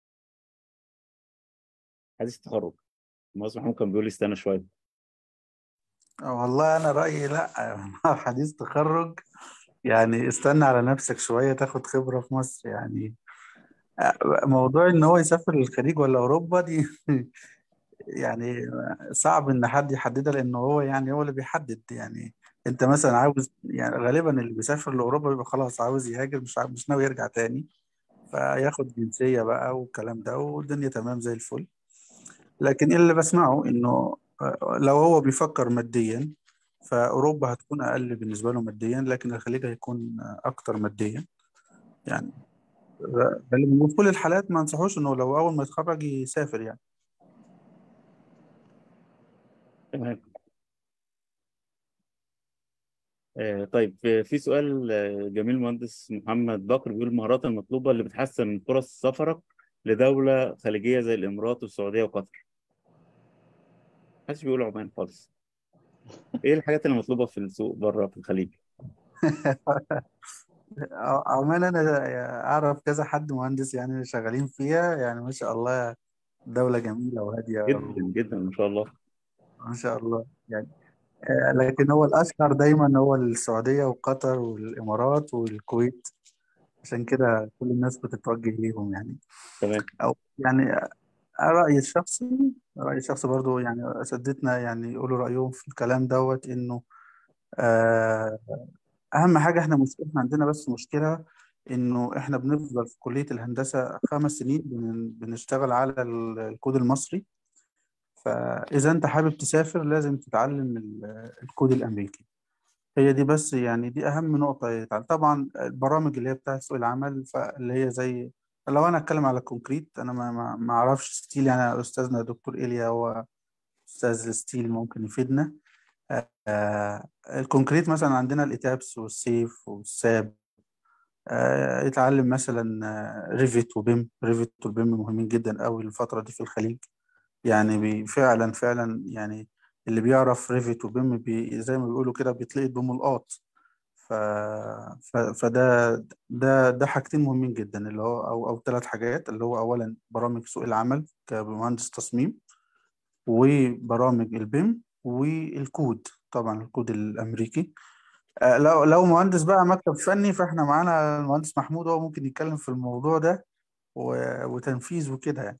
حديث التخرج مصر محمود كان بيقول لي استنى شويه والله انا رايي لا حديث تخرج يعني استنى على نفسك شويه تاخد خبره في مصر يعني موضوع ان هو يسافر للخليج ولا اوروبا دي يعني صعب ان حد يحددها لان هو يعني هو اللي بيحدد يعني انت مثلا عاوز يعني غالبا اللي بيسافر لاوروبا بيبقى خلاص عاوز يهاجر مش عاوز مش ناوي يرجع تاني فياخد جنسيه بقى والكلام ده والدنيا تمام زي الفل لكن اللي بسمعه انه لو هو بيفكر ماديا فاوروبا هتكون اقل بالنسبه له ماديا لكن الخليج هيكون اكتر ماديا يعني غالبا في كل الحالات ما انصحوش انه لو اول ما يتخرج يسافر يعني تمام آه، طيب في في سؤال آه، جميل مهندس محمد بكر بيقول المهارات المطلوبة اللي بتحسن من فرص سفرك لدولة خليجية زي الإمارات والسعودية وقطر محدش بيقول عمان خالص إيه الحاجات اللي مطلوبة في السوق بره في الخليج؟ عمان انا اعرف كذا حد مهندس يعني شغالين فيها يعني ما شاء الله دولة جميلة وهادية جدا جدا ما شاء الله ما شاء الله يعني آه، لكن هو الأشهر دايما هو السعودية وقطر والإمارات والكويت عشان كده كل الناس بتتوجه ليهم يعني تمام أو يعني رأيي الشخصي رأيي الشخصي برضو يعني أساتذتنا يعني يقولوا رأيهم في الكلام دوت إنه آه، أهم حاجة إحنا مشكلتنا عندنا بس مشكلة إنه إحنا بنفضل في كلية الهندسة خمس سنين بن- بنشتغل على ال- الكود المصري فإذا أنت حابب تسافر لازم تتعلم ال- الكود الأمريكي هي دي بس يعني دي أهم نقطة يتعلم طبعا البرامج اللي هي بتاعت سوق العمل فاللي هي زي لو أنا أتكلم على الكونكريت أنا ما ما ما أعرفش ستيل يعني أستاذنا دكتور إيليا هو أستاذ الستيل ممكن يفيدنا آه الكونكريت مثلا عندنا الإتابس والسيف والساب آه يتعلم مثلا آه، ريفيت وبيم ريفيت وبيم مهمين جدا قوي الفترة دي في الخليج يعني بي فعلا فعلا يعني اللي بيعرف ريفيت وبيم بي زي ما بيقولوا كده بيتلقط بملقاط ف... ف... فده ده ده حاجتين مهمين جدا اللي هو او او ثلاث حاجات اللي هو اولا برامج سوق العمل كمهندس تصميم وبرامج البيم والكود طبعا الكود الامريكي آه، لو لو مهندس بقى مكتب فني فاحنا معانا المهندس محمود هو ممكن يتكلم في الموضوع ده و- وتنفيذ وكده يعني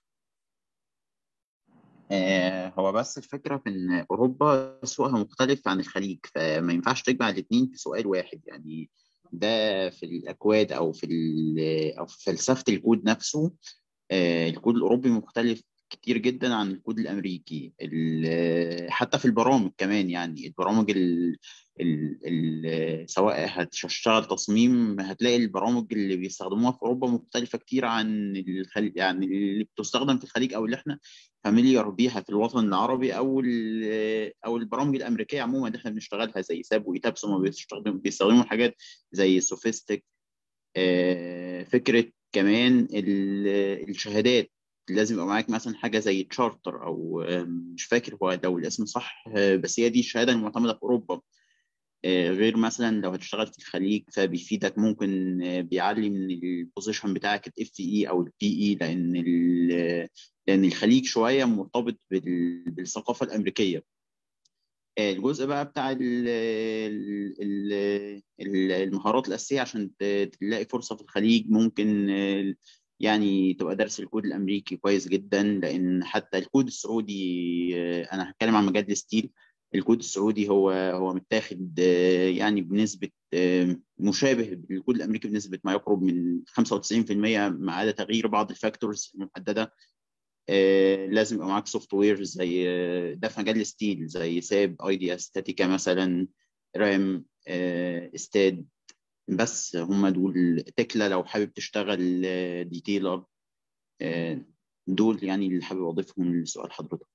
آه، هو بس الفكرة في إن أوروبا سوقها مختلف عن الخليج فما ينفعش تجمع الاتنين في سؤال واحد يعني ده في الأكواد أو في ال- أو في فلسفة الكود نفسه آه، الكود الأوروبي مختلف كتير جدا عن الكود الأمريكي ال- حتى في البرامج كمان يعني البرامج ال ال ال سواء هتشتغل تصميم هتلاقي البرامج اللي بيستخدموها في أوروبا مختلفة كتير عن الخليج يعني اللي بتستخدم في الخليج أو اللي احنا فاميليار بيها في الوطن العربي أو ال- أو البرامج الأمريكية عموما اللي احنا بنشتغلها زي ساب وإيتابس هم بيستخدموا بيستخدموا حاجات زي سوفيستيك آه، فكرة كمان ال- الشهادات لازم يبقى معاك مثلا حاجة زي تشارتر أو آه، مش فاكر هو لو الاسم صح آه، بس هي دي الشهادة المعتمدة في أوروبا آه، غير مثلا لو هتشتغل في الخليج فبيفيدك ممكن آه، بيعلي من البوزيشن بتاعك الاف اي او البي اي لان ال- لان الخليج شويه مرتبط بال- بالثقافه الامريكيه الجزء بقى بتاع ال ال ال المهارات الأساسية عشان تلاقي فرصة في الخليج ممكن يعني تبقى درس الكود الأمريكي كويس جدا لأن حتى الكود السعودي أنا هتكلم عن مجال الستيل الكود السعودي هو هو متاخد يعني بنسبة مشابه بالكود الأمريكي بنسبة ما يقرب من 95% ما عدا تغيير بعض الفاكتورز المحددة لازم يبقى معاك سوفت وير زي ده في مجال الستيل زي ساب اي دي استاتيكا مثلا رام استاد بس هم دول تكلا لو حابب تشتغل ديتيلر دول يعني اللي حابب اضيفهم لسؤال حضرتك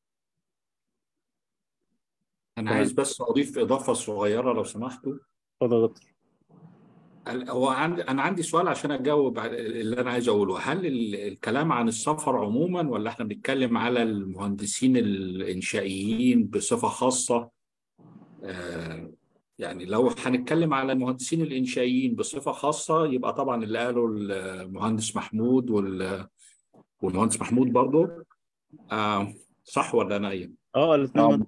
انا عايز بس اضيف اضافه صغيره لو سمحتوا اتفضل دكتور هو عندي انا عندي سؤال عشان اجاوب اللي انا عايز اقوله هل الكلام عن السفر عموما ولا احنا بنتكلم على المهندسين الانشائيين بصفه خاصه آه يعني لو هنتكلم على المهندسين الانشائيين بصفه خاصه يبقى طبعا اللي قاله المهندس محمود والمهندس محمود برضه آه صح ولا انا ايه؟ اه الاثنين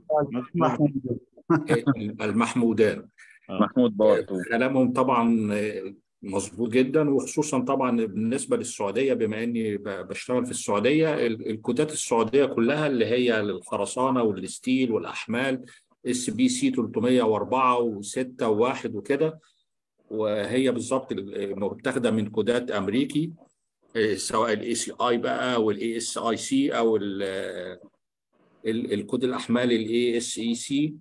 المحمودان محمود برضه كلامهم طبعا مظبوط جدا وخصوصا طبعا بالنسبه للسعوديه بما اني بشتغل في السعوديه الكودات السعوديه كلها اللي هي الخرسانه والستيل والاحمال اس بي سي 304 و6 و1 وكده وهي بالظبط متاخده من كودات امريكي سواء الاي سي اي بقى والاي اس اي سي او الكود الاحمال الاي اس اي سي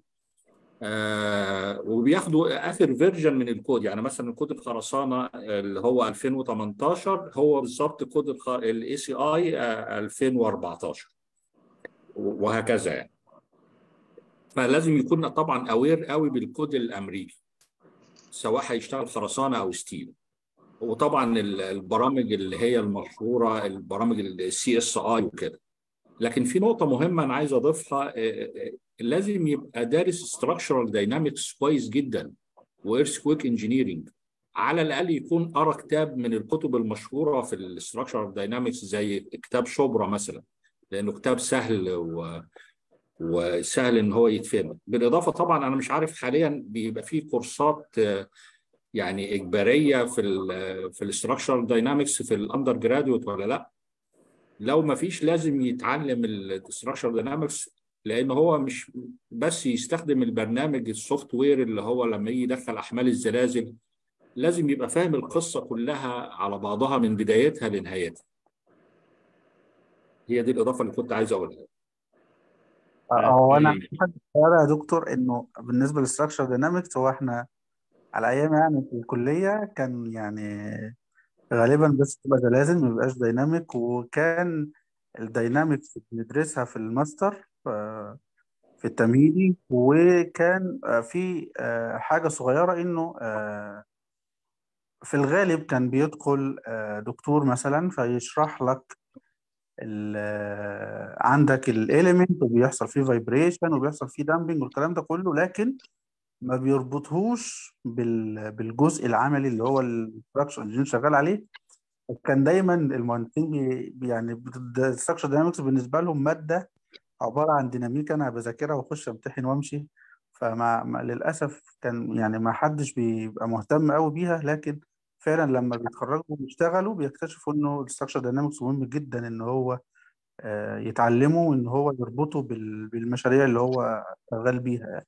آه وبياخدوا اخر فيرجن من الكود يعني مثلا كود الخرسانه اللي هو 2018 هو بالظبط كود الاي سي اي 2014 وهكذا يعني فلازم يكون طبعا اوير قوي بالكود الامريكي سواء هيشتغل خرسانه او ستيل وطبعا البرامج اللي هي المشهوره البرامج السي اس اي وكده لكن في نقطه مهمه انا عايز اضيفها لازم يبقى دارس structural dynamics كويس جدا وايرثكويك انجينيرنج على الاقل يكون قرا كتاب من الكتب المشهوره في الستراكشرال داينامكس زي كتاب شبرا مثلا لانه كتاب سهل و... وسهل ان هو يتفهم بالاضافه طبعا انا مش عارف حاليا بيبقى في كورسات يعني اجباريه في ال في الستراكشرال داينامكس في الاندر جراديوت ولا لا لو ما فيش لازم يتعلم الستراكشرال داينامكس لان هو مش بس يستخدم البرنامج السوفت وير اللي هو لما يجي يدخل احمال الزلازل لازم يبقى فاهم القصه كلها على بعضها من بدايتها لنهايتها هي دي الاضافه اللي كنت عايز اقولها هو انا صغيره يا دكتور انه بالنسبه للستراكشر داينامكس هو احنا على ايام يعني في الكليه كان يعني غالبا بس تبقى زلازل ما بيبقاش دايناميك وكان الداينامكس بندرسها في الماستر في التمهيدي وكان في حاجة صغيرة إنه في الغالب كان بيدخل دكتور مثلا فيشرح لك عندك الاليمنت وبيحصل فيه فايبريشن وبيحصل فيه دامبنج والكلام ده كله لكن ما بيربطهوش بالجزء العملي اللي هو الستراكشر انجينير شغال عليه كان دايما المهندسين بي يعني الستراكشر داينامكس بالنسبه لهم ماده عباره عن ديناميك انا بذاكرها واخش امتحن وامشي فما للاسف كان يعني ما حدش بيبقى مهتم قوي بيها لكن فعلا لما بيتخرجوا ويشتغلوا بيكتشفوا انه الستراكشر داينامكس مهم جدا ان هو يتعلمه وان هو يربطه بالمشاريع اللي هو شغال بيها يعني.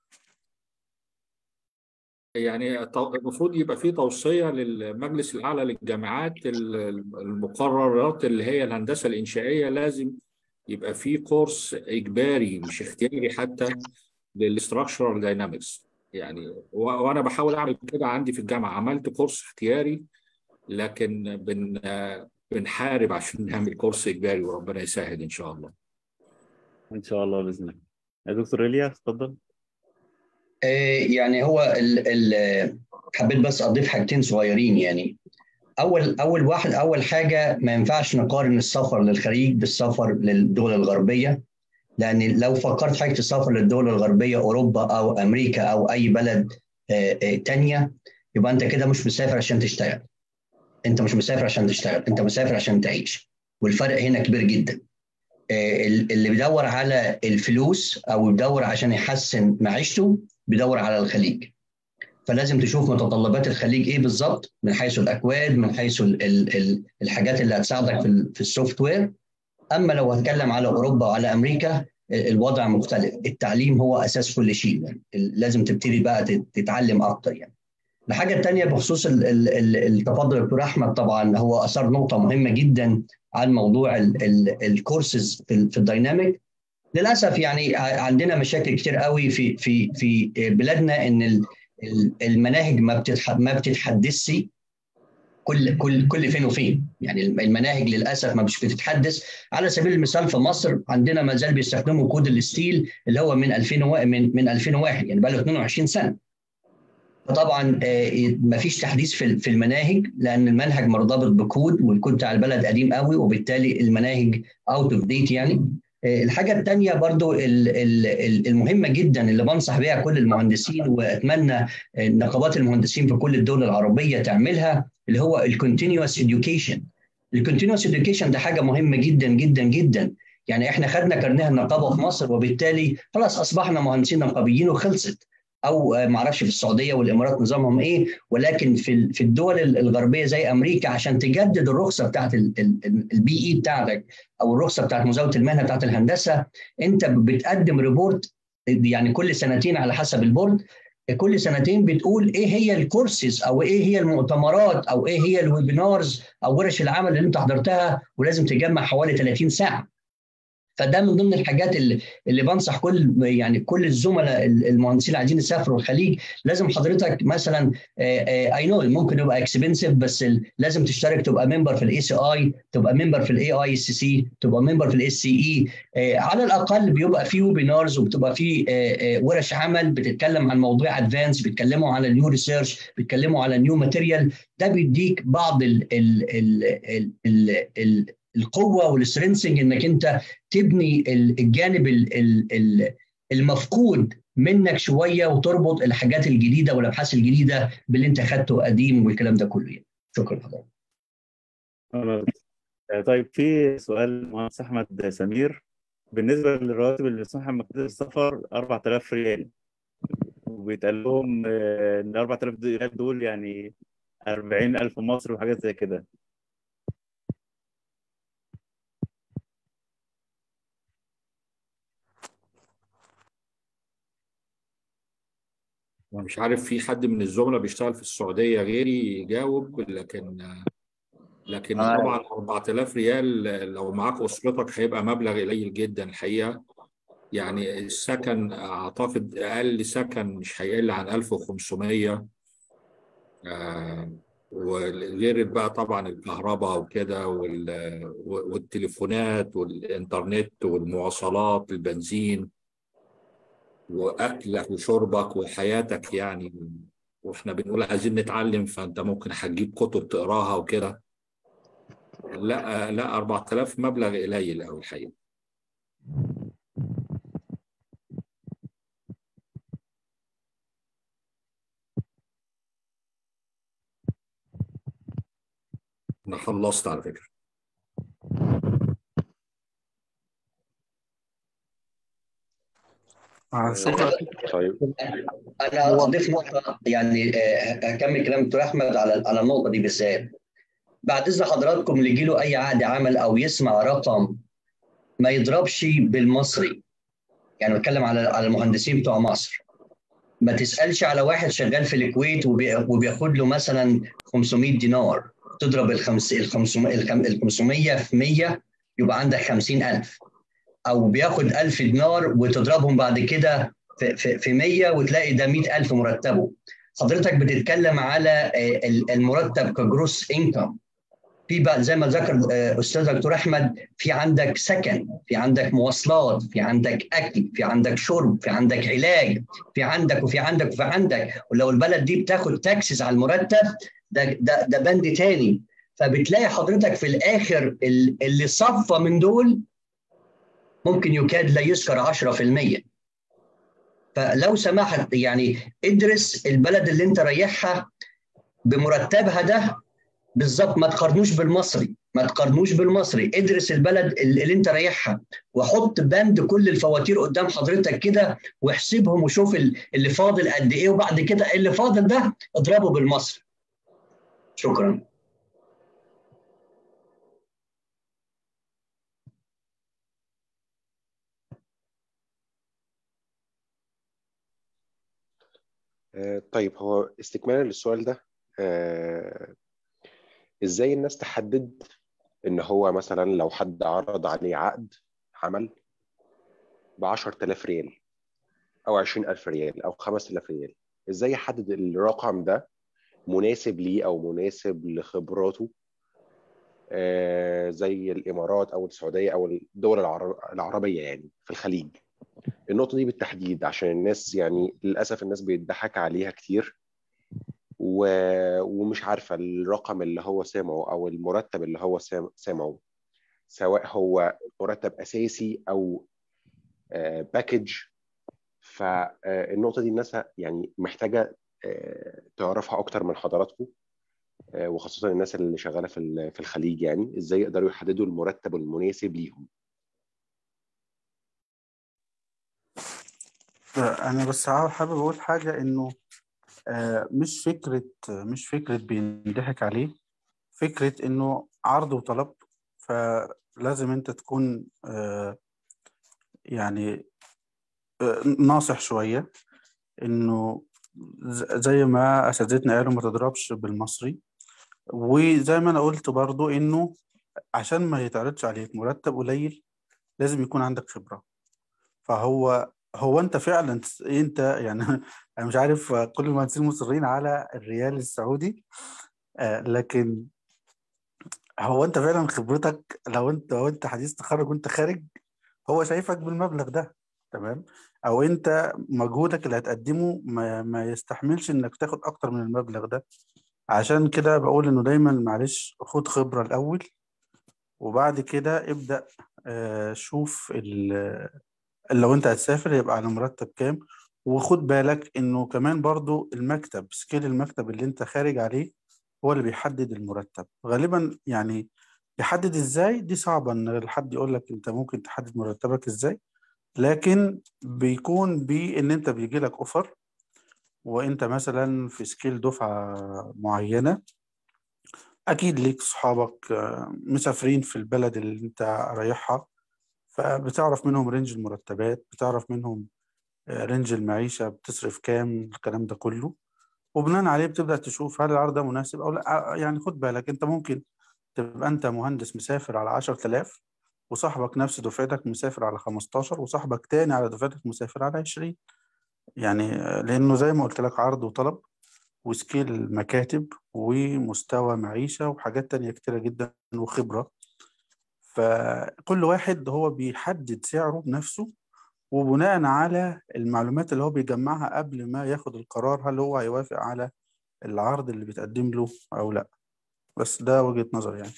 يعني المفروض يبقى في توصية للمجلس الأعلى للجامعات المقررات اللي هي الهندسة الإنشائية لازم يبقى في كورس إجباري مش اختياري حتى للستراكشرال داينامكس يعني وأنا بحاول أعمل كده عندي في الجامعة عملت كورس اختياري لكن بن بنحارب عشان نعمل كورس إجباري وربنا يسهل إن شاء الله ان شاء الله باذن الله يا دكتور ايليا اتفضل يعني هو ال ال حبيت بس اضيف حاجتين صغيرين يعني اول اول واحد اول حاجه ما ينفعش نقارن السفر للخليج بالسفر للدول الغربيه لان لو فكرت حاجه السفر للدول الغربيه اوروبا او امريكا او اي بلد تانية يبقى انت كده مش مسافر عشان تشتغل انت مش مسافر عشان تشتغل انت مسافر عشان تعيش والفرق هنا كبير جدا اللي بيدور على الفلوس او بيدور عشان يحسن معيشته بيدور على الخليج فلازم تشوف متطلبات الخليج ايه بالظبط من حيث الاكواد من حيث ال ال الحاجات اللي هتساعدك في, في السوفت وير اما لو هتكلم على اوروبا وعلى امريكا الوضع مختلف التعليم هو اساس كل شيء يعني لازم تبتدي بقى تتعلم اكتر يعني الحاجه الثانيه بخصوص التفضل دكتور احمد طبعا هو اثار نقطه مهمه جدا عن موضوع الكورسز في, في الدايناميك للاسف يعني عندنا مشاكل كتير قوي في في في بلادنا ان المناهج ما بتتح ما بتتحدثش كل كل كل فين وفين يعني المناهج للاسف ما مش بتتحدث على سبيل المثال في مصر عندنا ما زال بيستخدموا كود الستيل اللي هو من 2000 من من 2001 يعني بقى له 22 سنه فطبعا ما فيش تحديث في في المناهج لان المنهج مرتبط بكود والكود بتاع البلد قديم قوي وبالتالي المناهج اوت اوف ديت يعني الحاجه الثانيه برضو المهمه جدا اللي بنصح بيها كل المهندسين واتمنى نقابات المهندسين في كل الدول العربيه تعملها اللي هو الكونتينوس اديوكيشن الكونتينوس اديوكيشن ده حاجه مهمه جدا جدا جدا يعني احنا خدنا كارنيه النقابه في مصر وبالتالي خلاص اصبحنا مهندسين نقابيين وخلصت او ما اعرفش في السعوديه والامارات نظامهم ايه ولكن في في الدول الغربيه زي امريكا عشان تجدد الرخصه بتاعت البي اي بتاعتك او الرخصه بتاعت مزاوله المهنه بتاعت الهندسه انت بتقدم ريبورت يعني كل سنتين على حسب البورد كل سنتين بتقول ايه هي الكورسز او ايه هي المؤتمرات او ايه هي الويبينارز او ورش العمل اللي انت حضرتها ولازم تجمع حوالي 30 ساعه فده من ضمن الحاجات اللي, اللي بنصح كل يعني كل الزملاء المهندسين اللي عايزين يسافروا الخليج لازم حضرتك مثلا اي نو ممكن يبقى اكسبنسيف بس لازم تشترك تبقى ممبر في الاي سي اي تبقى ممبر في الاي اي سي سي تبقى ممبر في الاس سي اي على الاقل بيبقى في ويبينارز وبتبقى في ورش عمل بتتكلم عن مواضيع ادفانس بيتكلموا على النيو ريسيرش بيتكلموا على النيو ماتيريال ده بيديك بعض ال ال ال ال ال ال القوه والسترينسنج انك انت تبني الجانب المفقود منك شويه وتربط الحاجات الجديده والابحاث الجديده باللي انت خدته قديم والكلام ده كله يعني. شكرا لحضرتك. طيب في سؤال مهندس احمد سمير بالنسبه للرواتب اللي بيسمحها مكتب السفر 4000 ريال وبيتقال لهم ان 4000 ريال دول يعني 40000 مصري وحاجات زي كده مش عارف في حد من الزملاء بيشتغل في السعودية غيري يجاوب لكن لكن طبعا 4000 ريال لو معاك أسرتك هيبقى مبلغ قليل جدا الحقيقة يعني السكن أعتقد أقل سكن مش هيقل عن 1500 آه وغير بقى طبعا الكهرباء وكده والتليفونات والإنترنت والمواصلات البنزين واكلك وشربك وحياتك يعني واحنا بنقول عايزين نتعلم فانت ممكن هتجيب كتب تقراها وكده لا لا 4000 مبلغ قليل قوي الحقيقه انا خلصت على فكره شكرا طيب انا اضيف نقطه يعني هكمل كلام دكتور احمد على على النقطه دي بالذات بعد اذن حضراتكم اللي يجي له اي عقد عمل او يسمع رقم ما يضربش بالمصري يعني بتكلم على على المهندسين بتوع مصر ما تسالش على واحد شغال في الكويت وبياخد له مثلا 500 دينار تضرب ال 500 في 100 يبقى عندك 50000 او بياخد 1000 دينار وتضربهم بعد كده في, في, في 100 وتلاقي ده 100000 مرتبه حضرتك بتتكلم على المرتب كجروس انكم في بقى زي ما ذكر استاذ دكتور احمد في عندك سكن في عندك مواصلات في عندك اكل في عندك شرب في عندك علاج في عندك وفي عندك وفي عندك ولو البلد دي بتاخد تاكسز على المرتب ده ده ده بند تاني فبتلاقي حضرتك في الاخر اللي صفى من دول ممكن يكاد لا يذكر 10% فلو سمحت يعني ادرس البلد اللي انت رايحها بمرتبها ده بالظبط ما تقارنوش بالمصري ما تقارنوش بالمصري ادرس البلد اللي, اللي انت رايحها وحط بند كل الفواتير قدام حضرتك كده واحسبهم وشوف اللي فاضل قد ايه وبعد كده اللي فاضل ده اضربه بالمصري شكرا آه، طيب هو استكمالا للسؤال ده آه، ازاي الناس تحدد ان هو مثلا لو حد عرض عليه عقد عمل ب 10000 ريال او 20000 ريال او 5000 ريال ازاي يحدد الرقم ده مناسب ليه او مناسب لخبراته آه، زي الامارات او السعوديه او الدول العر- العربيه يعني في الخليج النقطه دي بالتحديد عشان الناس يعني للاسف الناس بيضحك عليها كتير و... ومش عارفه الرقم اللي هو سامعه او المرتب اللي هو سام- سامعه سواء هو مرتب اساسي او باكج فالنقطه دي الناس يعني محتاجه آه، تعرفها اكتر من حضراتكم آه، وخاصه الناس اللي شغاله في ال- في الخليج يعني ازاي يقدروا يحددوا المرتب المناسب ليهم انا بس حابب اقول حاجه انه آه، مش فكره مش فكره بينضحك عليه فكره انه عرض وطلب فلازم انت تكون آه، يعني آه، ناصح شويه انه ز- زي ما اساتذتنا قالوا ما تضربش بالمصري وزي ما انا قلت برضو انه عشان ما يتعرضش عليك مرتب قليل لازم يكون عندك خبره فهو هو انت فعلا انت يعني انا مش عارف كل المهندسين مصرين على الريال السعودي آه، لكن هو انت فعلا خبرتك لو انت لو انت حديث تخرج وانت خارج هو شايفك بالمبلغ ده تمام او انت مجهودك اللي هتقدمه ما, ما يستحملش انك تاخد اكتر من المبلغ ده عشان كده بقول انه دايما معلش خد خبرة الاول وبعد كده ابدأ آه، شوف ال- لو انت هتسافر يبقى على مرتب كام وخد بالك انه كمان برضو المكتب سكيل المكتب اللي انت خارج عليه هو اللي بيحدد المرتب غالبا يعني يحدد ازاي دي صعبة ان حد يقول لك انت ممكن تحدد مرتبك ازاي لكن بيكون بان انت بيجي لك اوفر وانت مثلا في سكيل دفعة معينة اكيد ليك صحابك آه، مسافرين في البلد اللي انت رايحها فبتعرف منهم رينج المرتبات بتعرف منهم آه، رينج المعيشة بتصرف كام الكلام ده كله وبناء عليه بتبدأ تشوف هل العرض ده مناسب أو لا آه، يعني خد بالك أنت ممكن تبقى أنت مهندس مسافر على 10000 وصاحبك نفس دفعتك مسافر على 15 وصاحبك تاني على دفعتك مسافر على 20 يعني آه، لأنه زي ما قلت لك عرض وطلب وسكيل مكاتب ومستوى معيشة وحاجات تانية كتيرة جدا وخبرة فكل واحد هو بيحدد سعره بنفسه وبناء على المعلومات اللي هو بيجمعها قبل ما ياخد القرار هل هو هيوافق على العرض اللي بيتقدم له أو لأ بس ده وجهة نظر يعني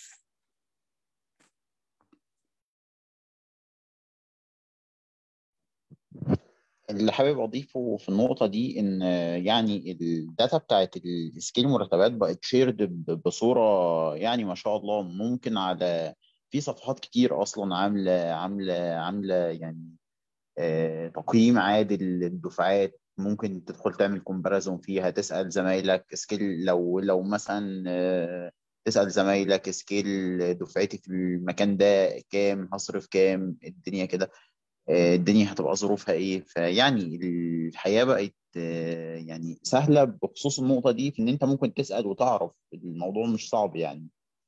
اللي حابب اضيفه في النقطه دي ان يعني الداتا بتاعت السكيل مرتبات بقت شيرد بصوره يعني ما شاء الله ممكن على في صفحات كتير اصلا عامله عامله عامله يعني آه، تقييم عادل للدفعات ممكن تدخل تعمل كومباريزون فيها تسال زمايلك سكيل لو لو مثلا آه، تسال زمايلك سكيل دفعتي في المكان ده كام هصرف كام الدنيا كده آه، الدنيا هتبقى ظروفها ايه فيعني الحياة بقت آه، يعني سهلة بخصوص النقطة دي في ان انت ممكن تسأل وتعرف الموضوع مش صعب يعني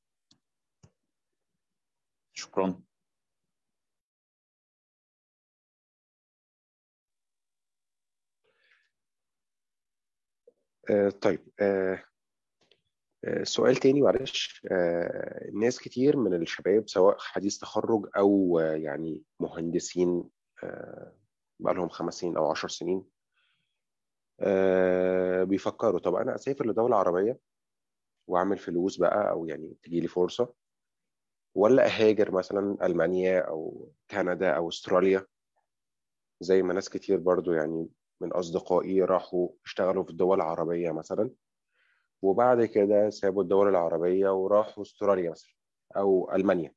شكرا آه، طيب آه، آه، سؤال تاني معلش آه، ناس كتير من الشباب سواء حديث تخرج أو آه، يعني مهندسين آه، بقالهم خمس سنين أو عشر سنين آه، بيفكروا طب أنا أسافر لدولة عربية وأعمل فلوس بقى أو يعني تجيلي فرصة ولا أهاجر مثلا ألمانيا أو كندا أو أستراليا زي ما ناس كتير برضو يعني من أصدقائي راحوا اشتغلوا في الدول العربية مثلا وبعد كده سابوا الدول العربية وراحوا استراليا مثلا او المانيا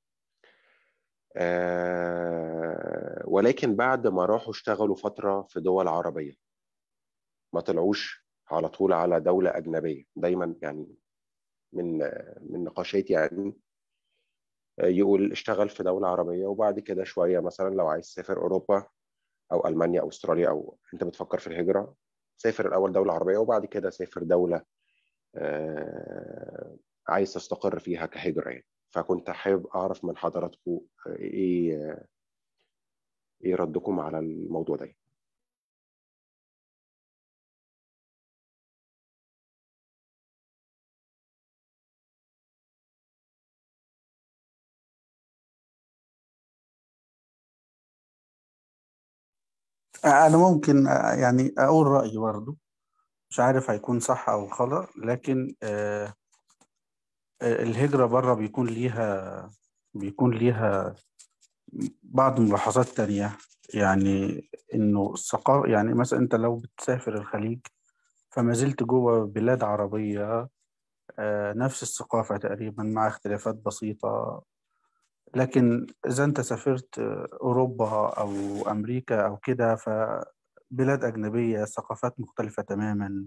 ولكن بعد ما راحوا اشتغلوا فتره في دول عربيه ما طلعوش على طول على دوله اجنبيه دايما يعني من من نقاشات يعني يقول اشتغل في دوله عربيه وبعد كده شويه مثلا لو عايز تسافر اوروبا او المانيا او استراليا او انت بتفكر في الهجره سافر الاول دوله عربيه وبعد كده سافر دوله عايز تستقر فيها كهجره يعني فكنت حابب اعرف من حضراتكم ايه ايه ردكم على الموضوع ده أنا ممكن يعني أقول رأيي برضه مش عارف هيكون صح أو غلط لكن آه الهجرة بره بيكون ليها بيكون ليها بعض الملاحظات تانية يعني إنه الثقافة يعني مثلا أنت لو بتسافر الخليج فما زلت جوه بلاد عربية آه نفس الثقافة تقريبا مع اختلافات بسيطة لكن إذا أنت سافرت أوروبا أو أمريكا أو كده فبلاد أجنبية ثقافات مختلفة تماما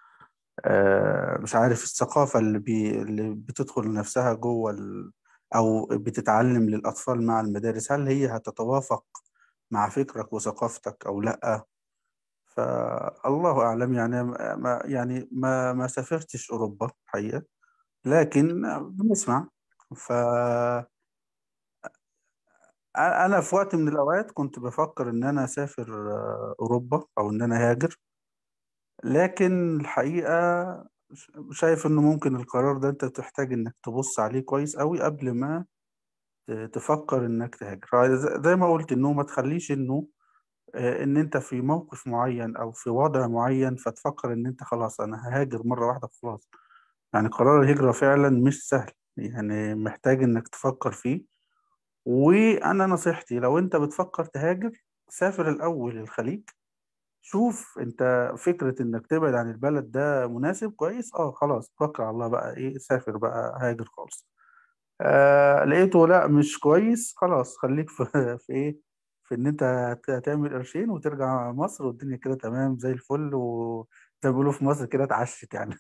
مش عارف الثقافة اللي, بي اللي بتدخل نفسها جوه ال... أو بتتعلم للأطفال مع المدارس هل هي هتتوافق مع فكرك وثقافتك أو لأ فالله أعلم يعني ما يعني ما ما سافرتش أوروبا حقيقة لكن بنسمع ف أنا في وقت من الأوقات كنت بفكر إن أنا أسافر أوروبا أو إن أنا هاجر لكن الحقيقة شايف إنه ممكن القرار ده أنت تحتاج إنك تبص عليه كويس أوي قبل ما تفكر إنك تهاجر زي ما قلت إنه ما تخليش إنه إن أنت في موقف معين أو في وضع معين فتفكر إن أنت خلاص أنا ههاجر مرة واحدة خلاص يعني قرار الهجرة فعلا مش سهل يعني محتاج إنك تفكر فيه وأنا نصيحتي لو أنت بتفكر تهاجر سافر الأول الخليج شوف أنت فكرة إنك تبعد عن البلد ده مناسب كويس أه خلاص توكل على الله بقى إيه سافر بقى هاجر خالص آه لقيته لا مش كويس خلاص خليك في, في إيه في إن أنت تعمل قرشين وترجع مصر والدنيا كده تمام زي الفل وزي ما بيقولوا في مصر كده اتعشت يعني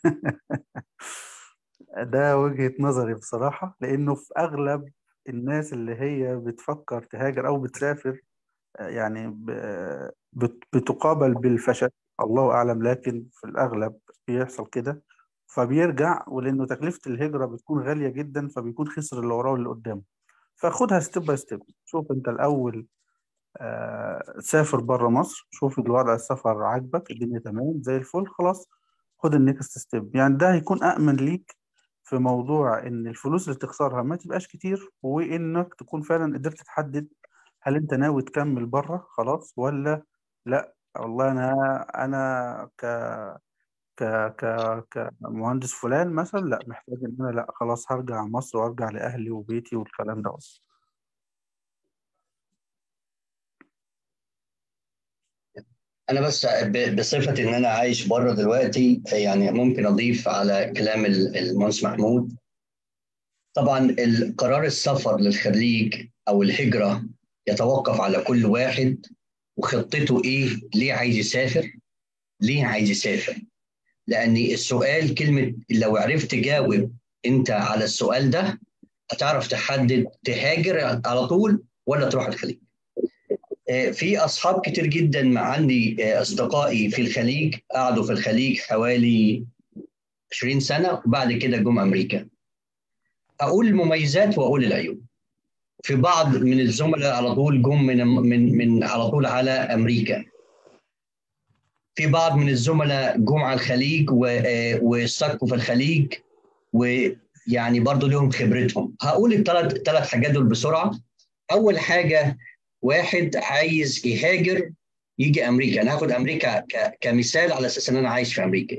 ده وجهة نظري بصراحة لأنه في أغلب الناس اللي هي بتفكر تهاجر أو بتسافر يعني بتقابل بالفشل الله أعلم لكن في الأغلب بيحصل كده فبيرجع ولأنه تكلفة الهجرة بتكون غالية جدا فبيكون خسر اللي وراه واللي قدامه فخدها ستيب باي ستيب شوف أنت الأول سافر بره مصر شوف الوضع السفر عاجبك الدنيا تمام زي الفل خلاص خد النكست ستيب يعني ده هيكون أأمن ليك في موضوع ان الفلوس اللي تخسرها ما تبقاش كتير وانك تكون فعلا قدرت تحدد هل انت ناوي تكمل بره خلاص ولا لا والله انا انا ك ك ك كمهندس فلان مثلا لا محتاج ان انا لا خلاص هرجع مصر وارجع لاهلي وبيتي والكلام ده بس انا بس بصفه ان انا عايش بره دلوقتي يعني ممكن اضيف على كلام المهندس محمود طبعا قرار السفر للخليج او الهجره يتوقف على كل واحد وخطته ايه ليه عايز يسافر ليه عايز يسافر لان السؤال كلمه لو عرفت تجاوب انت على السؤال ده هتعرف تحدد تهاجر على طول ولا تروح الخليج في اصحاب كتير جدا مع عندي اصدقائي في الخليج قعدوا في الخليج حوالي 20 سنه وبعد كده جم امريكا اقول المميزات واقول العيوب في بعض من الزملاء على طول جم من من من على طول على امريكا في بعض من الزملاء جم على الخليج واستكوا في الخليج ويعني برضه لهم خبرتهم هقول الثلاث ثلاث حاجات دول بسرعه اول حاجه واحد عايز يهاجر يجي امريكا انا هاخد امريكا كمثال على اساس ان انا عايش في امريكا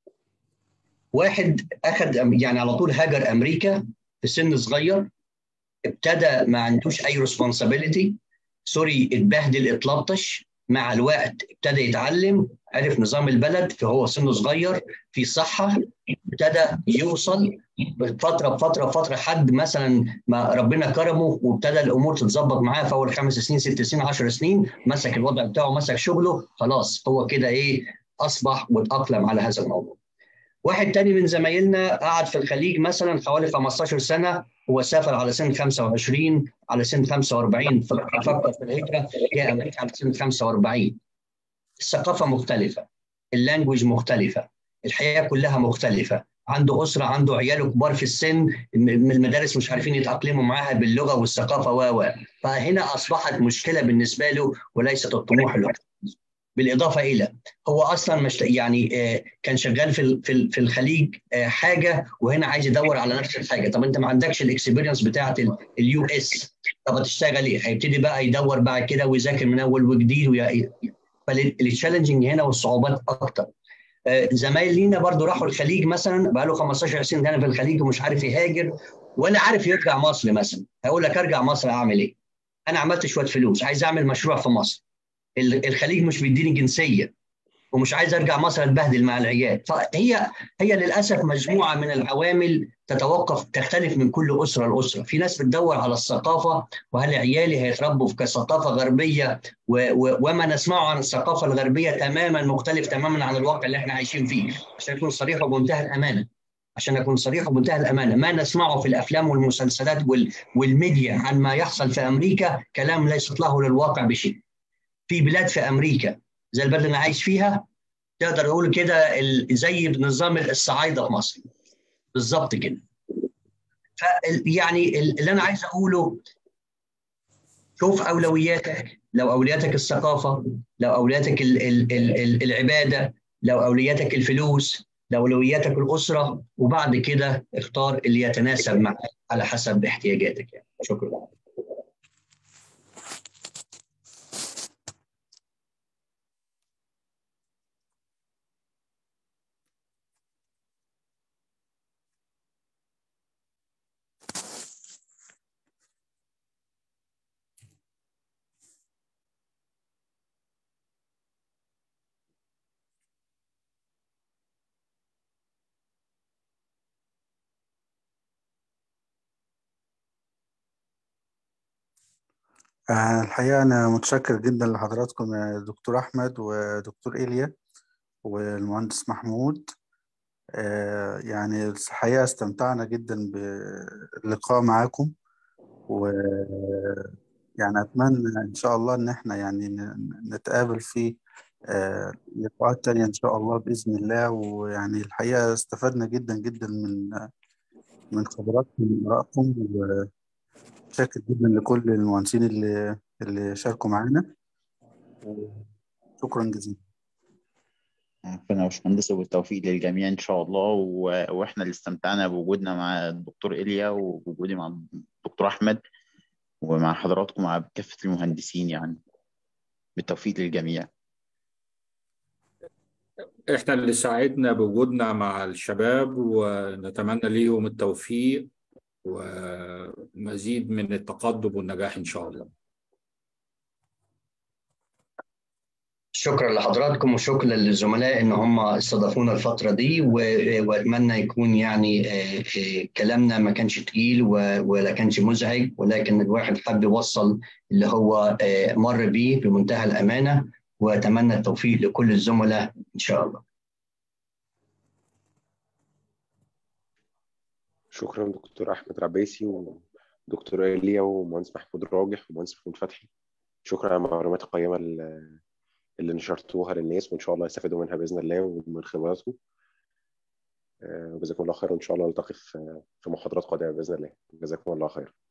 واحد اخذ يعني على طول هاجر امريكا في سن صغير ابتدى ما عندوش اي ريسبونسابيلتي سوري اتبهدل اتلطش مع الوقت ابتدى يتعلم عرف نظام البلد فهو سنه صغير في صحه ابتدى يوصل فتره بفتره بفتره حد مثلا ما ربنا كرمه وابتدى الامور تتظبط معاه في اول خمس سنين ست سنين 10 سنين مسك الوضع بتاعه مسك شغله خلاص هو كده ايه اصبح وتاقلم على هذا الموضوع. واحد تاني من زمايلنا قعد في الخليج مثلا حوالي 15 سنه هو سافر على سن 25 على سن 45 فكر في الهجره جاء امريكا على سن 45 الثقافه مختلفه اللانجوج مختلفه الحياه كلها مختلفه عنده اسره عنده عياله كبار في السن من المدارس مش عارفين يتاقلموا معاها باللغه والثقافه و فهنا اصبحت مشكله بالنسبه له وليست الطموح له بالاضافه الى هو اصلا مش يعني كان شغال في في في الخليج حاجه وهنا عايز يدور على نفس الحاجه طب انت ما عندكش الاكسبيرينس بتاعت اليو اس طب هتشتغل ايه؟ هيبتدي بقى يدور بعد كده ويذاكر من اول وجديد فالتشالنجنج هنا والصعوبات اكتر زمايل لينا برضو راحوا الخليج مثلا بقى له 15 20 سنه في الخليج ومش عارف يهاجر ولا عارف يرجع مصر مثلا هيقول لك ارجع مصر اعمل ايه؟ انا عملت شويه فلوس عايز اعمل مشروع في مصر الخليج مش بيديني جنسيه ومش عايز ارجع مصر اتبهدل مع العيال فهي هي للاسف مجموعه من العوامل تتوقف تختلف من كل اسره لاسره في ناس بتدور على الثقافه وهل عيالي هيتربوا في كثقافه غربيه و و وما نسمعه عن الثقافه الغربيه تماما مختلف تماما عن الواقع اللي احنا عايشين فيه عشان اكون صريح وبمنتهى الامانه عشان اكون صريح وبمنتهى الامانه ما نسمعه في الافلام والمسلسلات وال والميديا عن ما يحصل في امريكا كلام ليست له للواقع بشيء في بلاد في امريكا زي البلد اللي انا عايش فيها تقدر تقول كده زي نظام الصعايده في مصر بالظبط كده ف يعني اللي انا عايز اقوله شوف اولوياتك لو اولوياتك الثقافه لو اولوياتك ال ال ال العباده لو اولوياتك الفلوس لو اولوياتك الاسره وبعد كده اختار اللي يتناسب معك على حسب احتياجاتك يعني شكرا الحقيقة أنا متشكر جدا لحضراتكم يا دكتور أحمد ودكتور إيليا والمهندس محمود يعني الحقيقة استمتعنا جدا باللقاء معاكم و يعني أتمنى إن شاء الله إن إحنا يعني نتقابل في لقاءات تانية إن شاء الله بإذن الله ويعني الحقيقة استفدنا جدا جدا من من خبراتكم ومن آرائكم شاكر جدا لكل المهندسين اللي اللي شاركوا معانا شكرا جزيلا ربنا يا باشمهندس وبالتوفيق للجميع ان شاء الله و... واحنا اللي استمتعنا بوجودنا مع الدكتور ايليا وبوجودي مع الدكتور احمد ومع حضراتكم مع كافه المهندسين يعني بالتوفيق للجميع احنا اللي ساعدنا بوجودنا مع الشباب ونتمنى ليهم التوفيق ومزيد من التقدم والنجاح إن شاء الله شكرا لحضراتكم وشكرا للزملاء ان هم استضافونا الفتره دي واتمنى يكون يعني كلامنا ما كانش تقيل ولا كانش مزعج ولكن الواحد حب يوصل اللي هو مر بيه بمنتهى الامانه واتمنى التوفيق لكل الزملاء ان شاء الله شكرا دكتور احمد ربيسي ودكتور ايليا ومهندس محمود راجح ومهندس محمود فتحي شكرا على المعلومات القيمه اللي نشرتوها للناس وان شاء الله يستفيدوا منها باذن الله ومن خبراتكم وجزاكم الله خير وان شاء الله نلتقي في محاضرات قادمه باذن الله جزاكم الله خير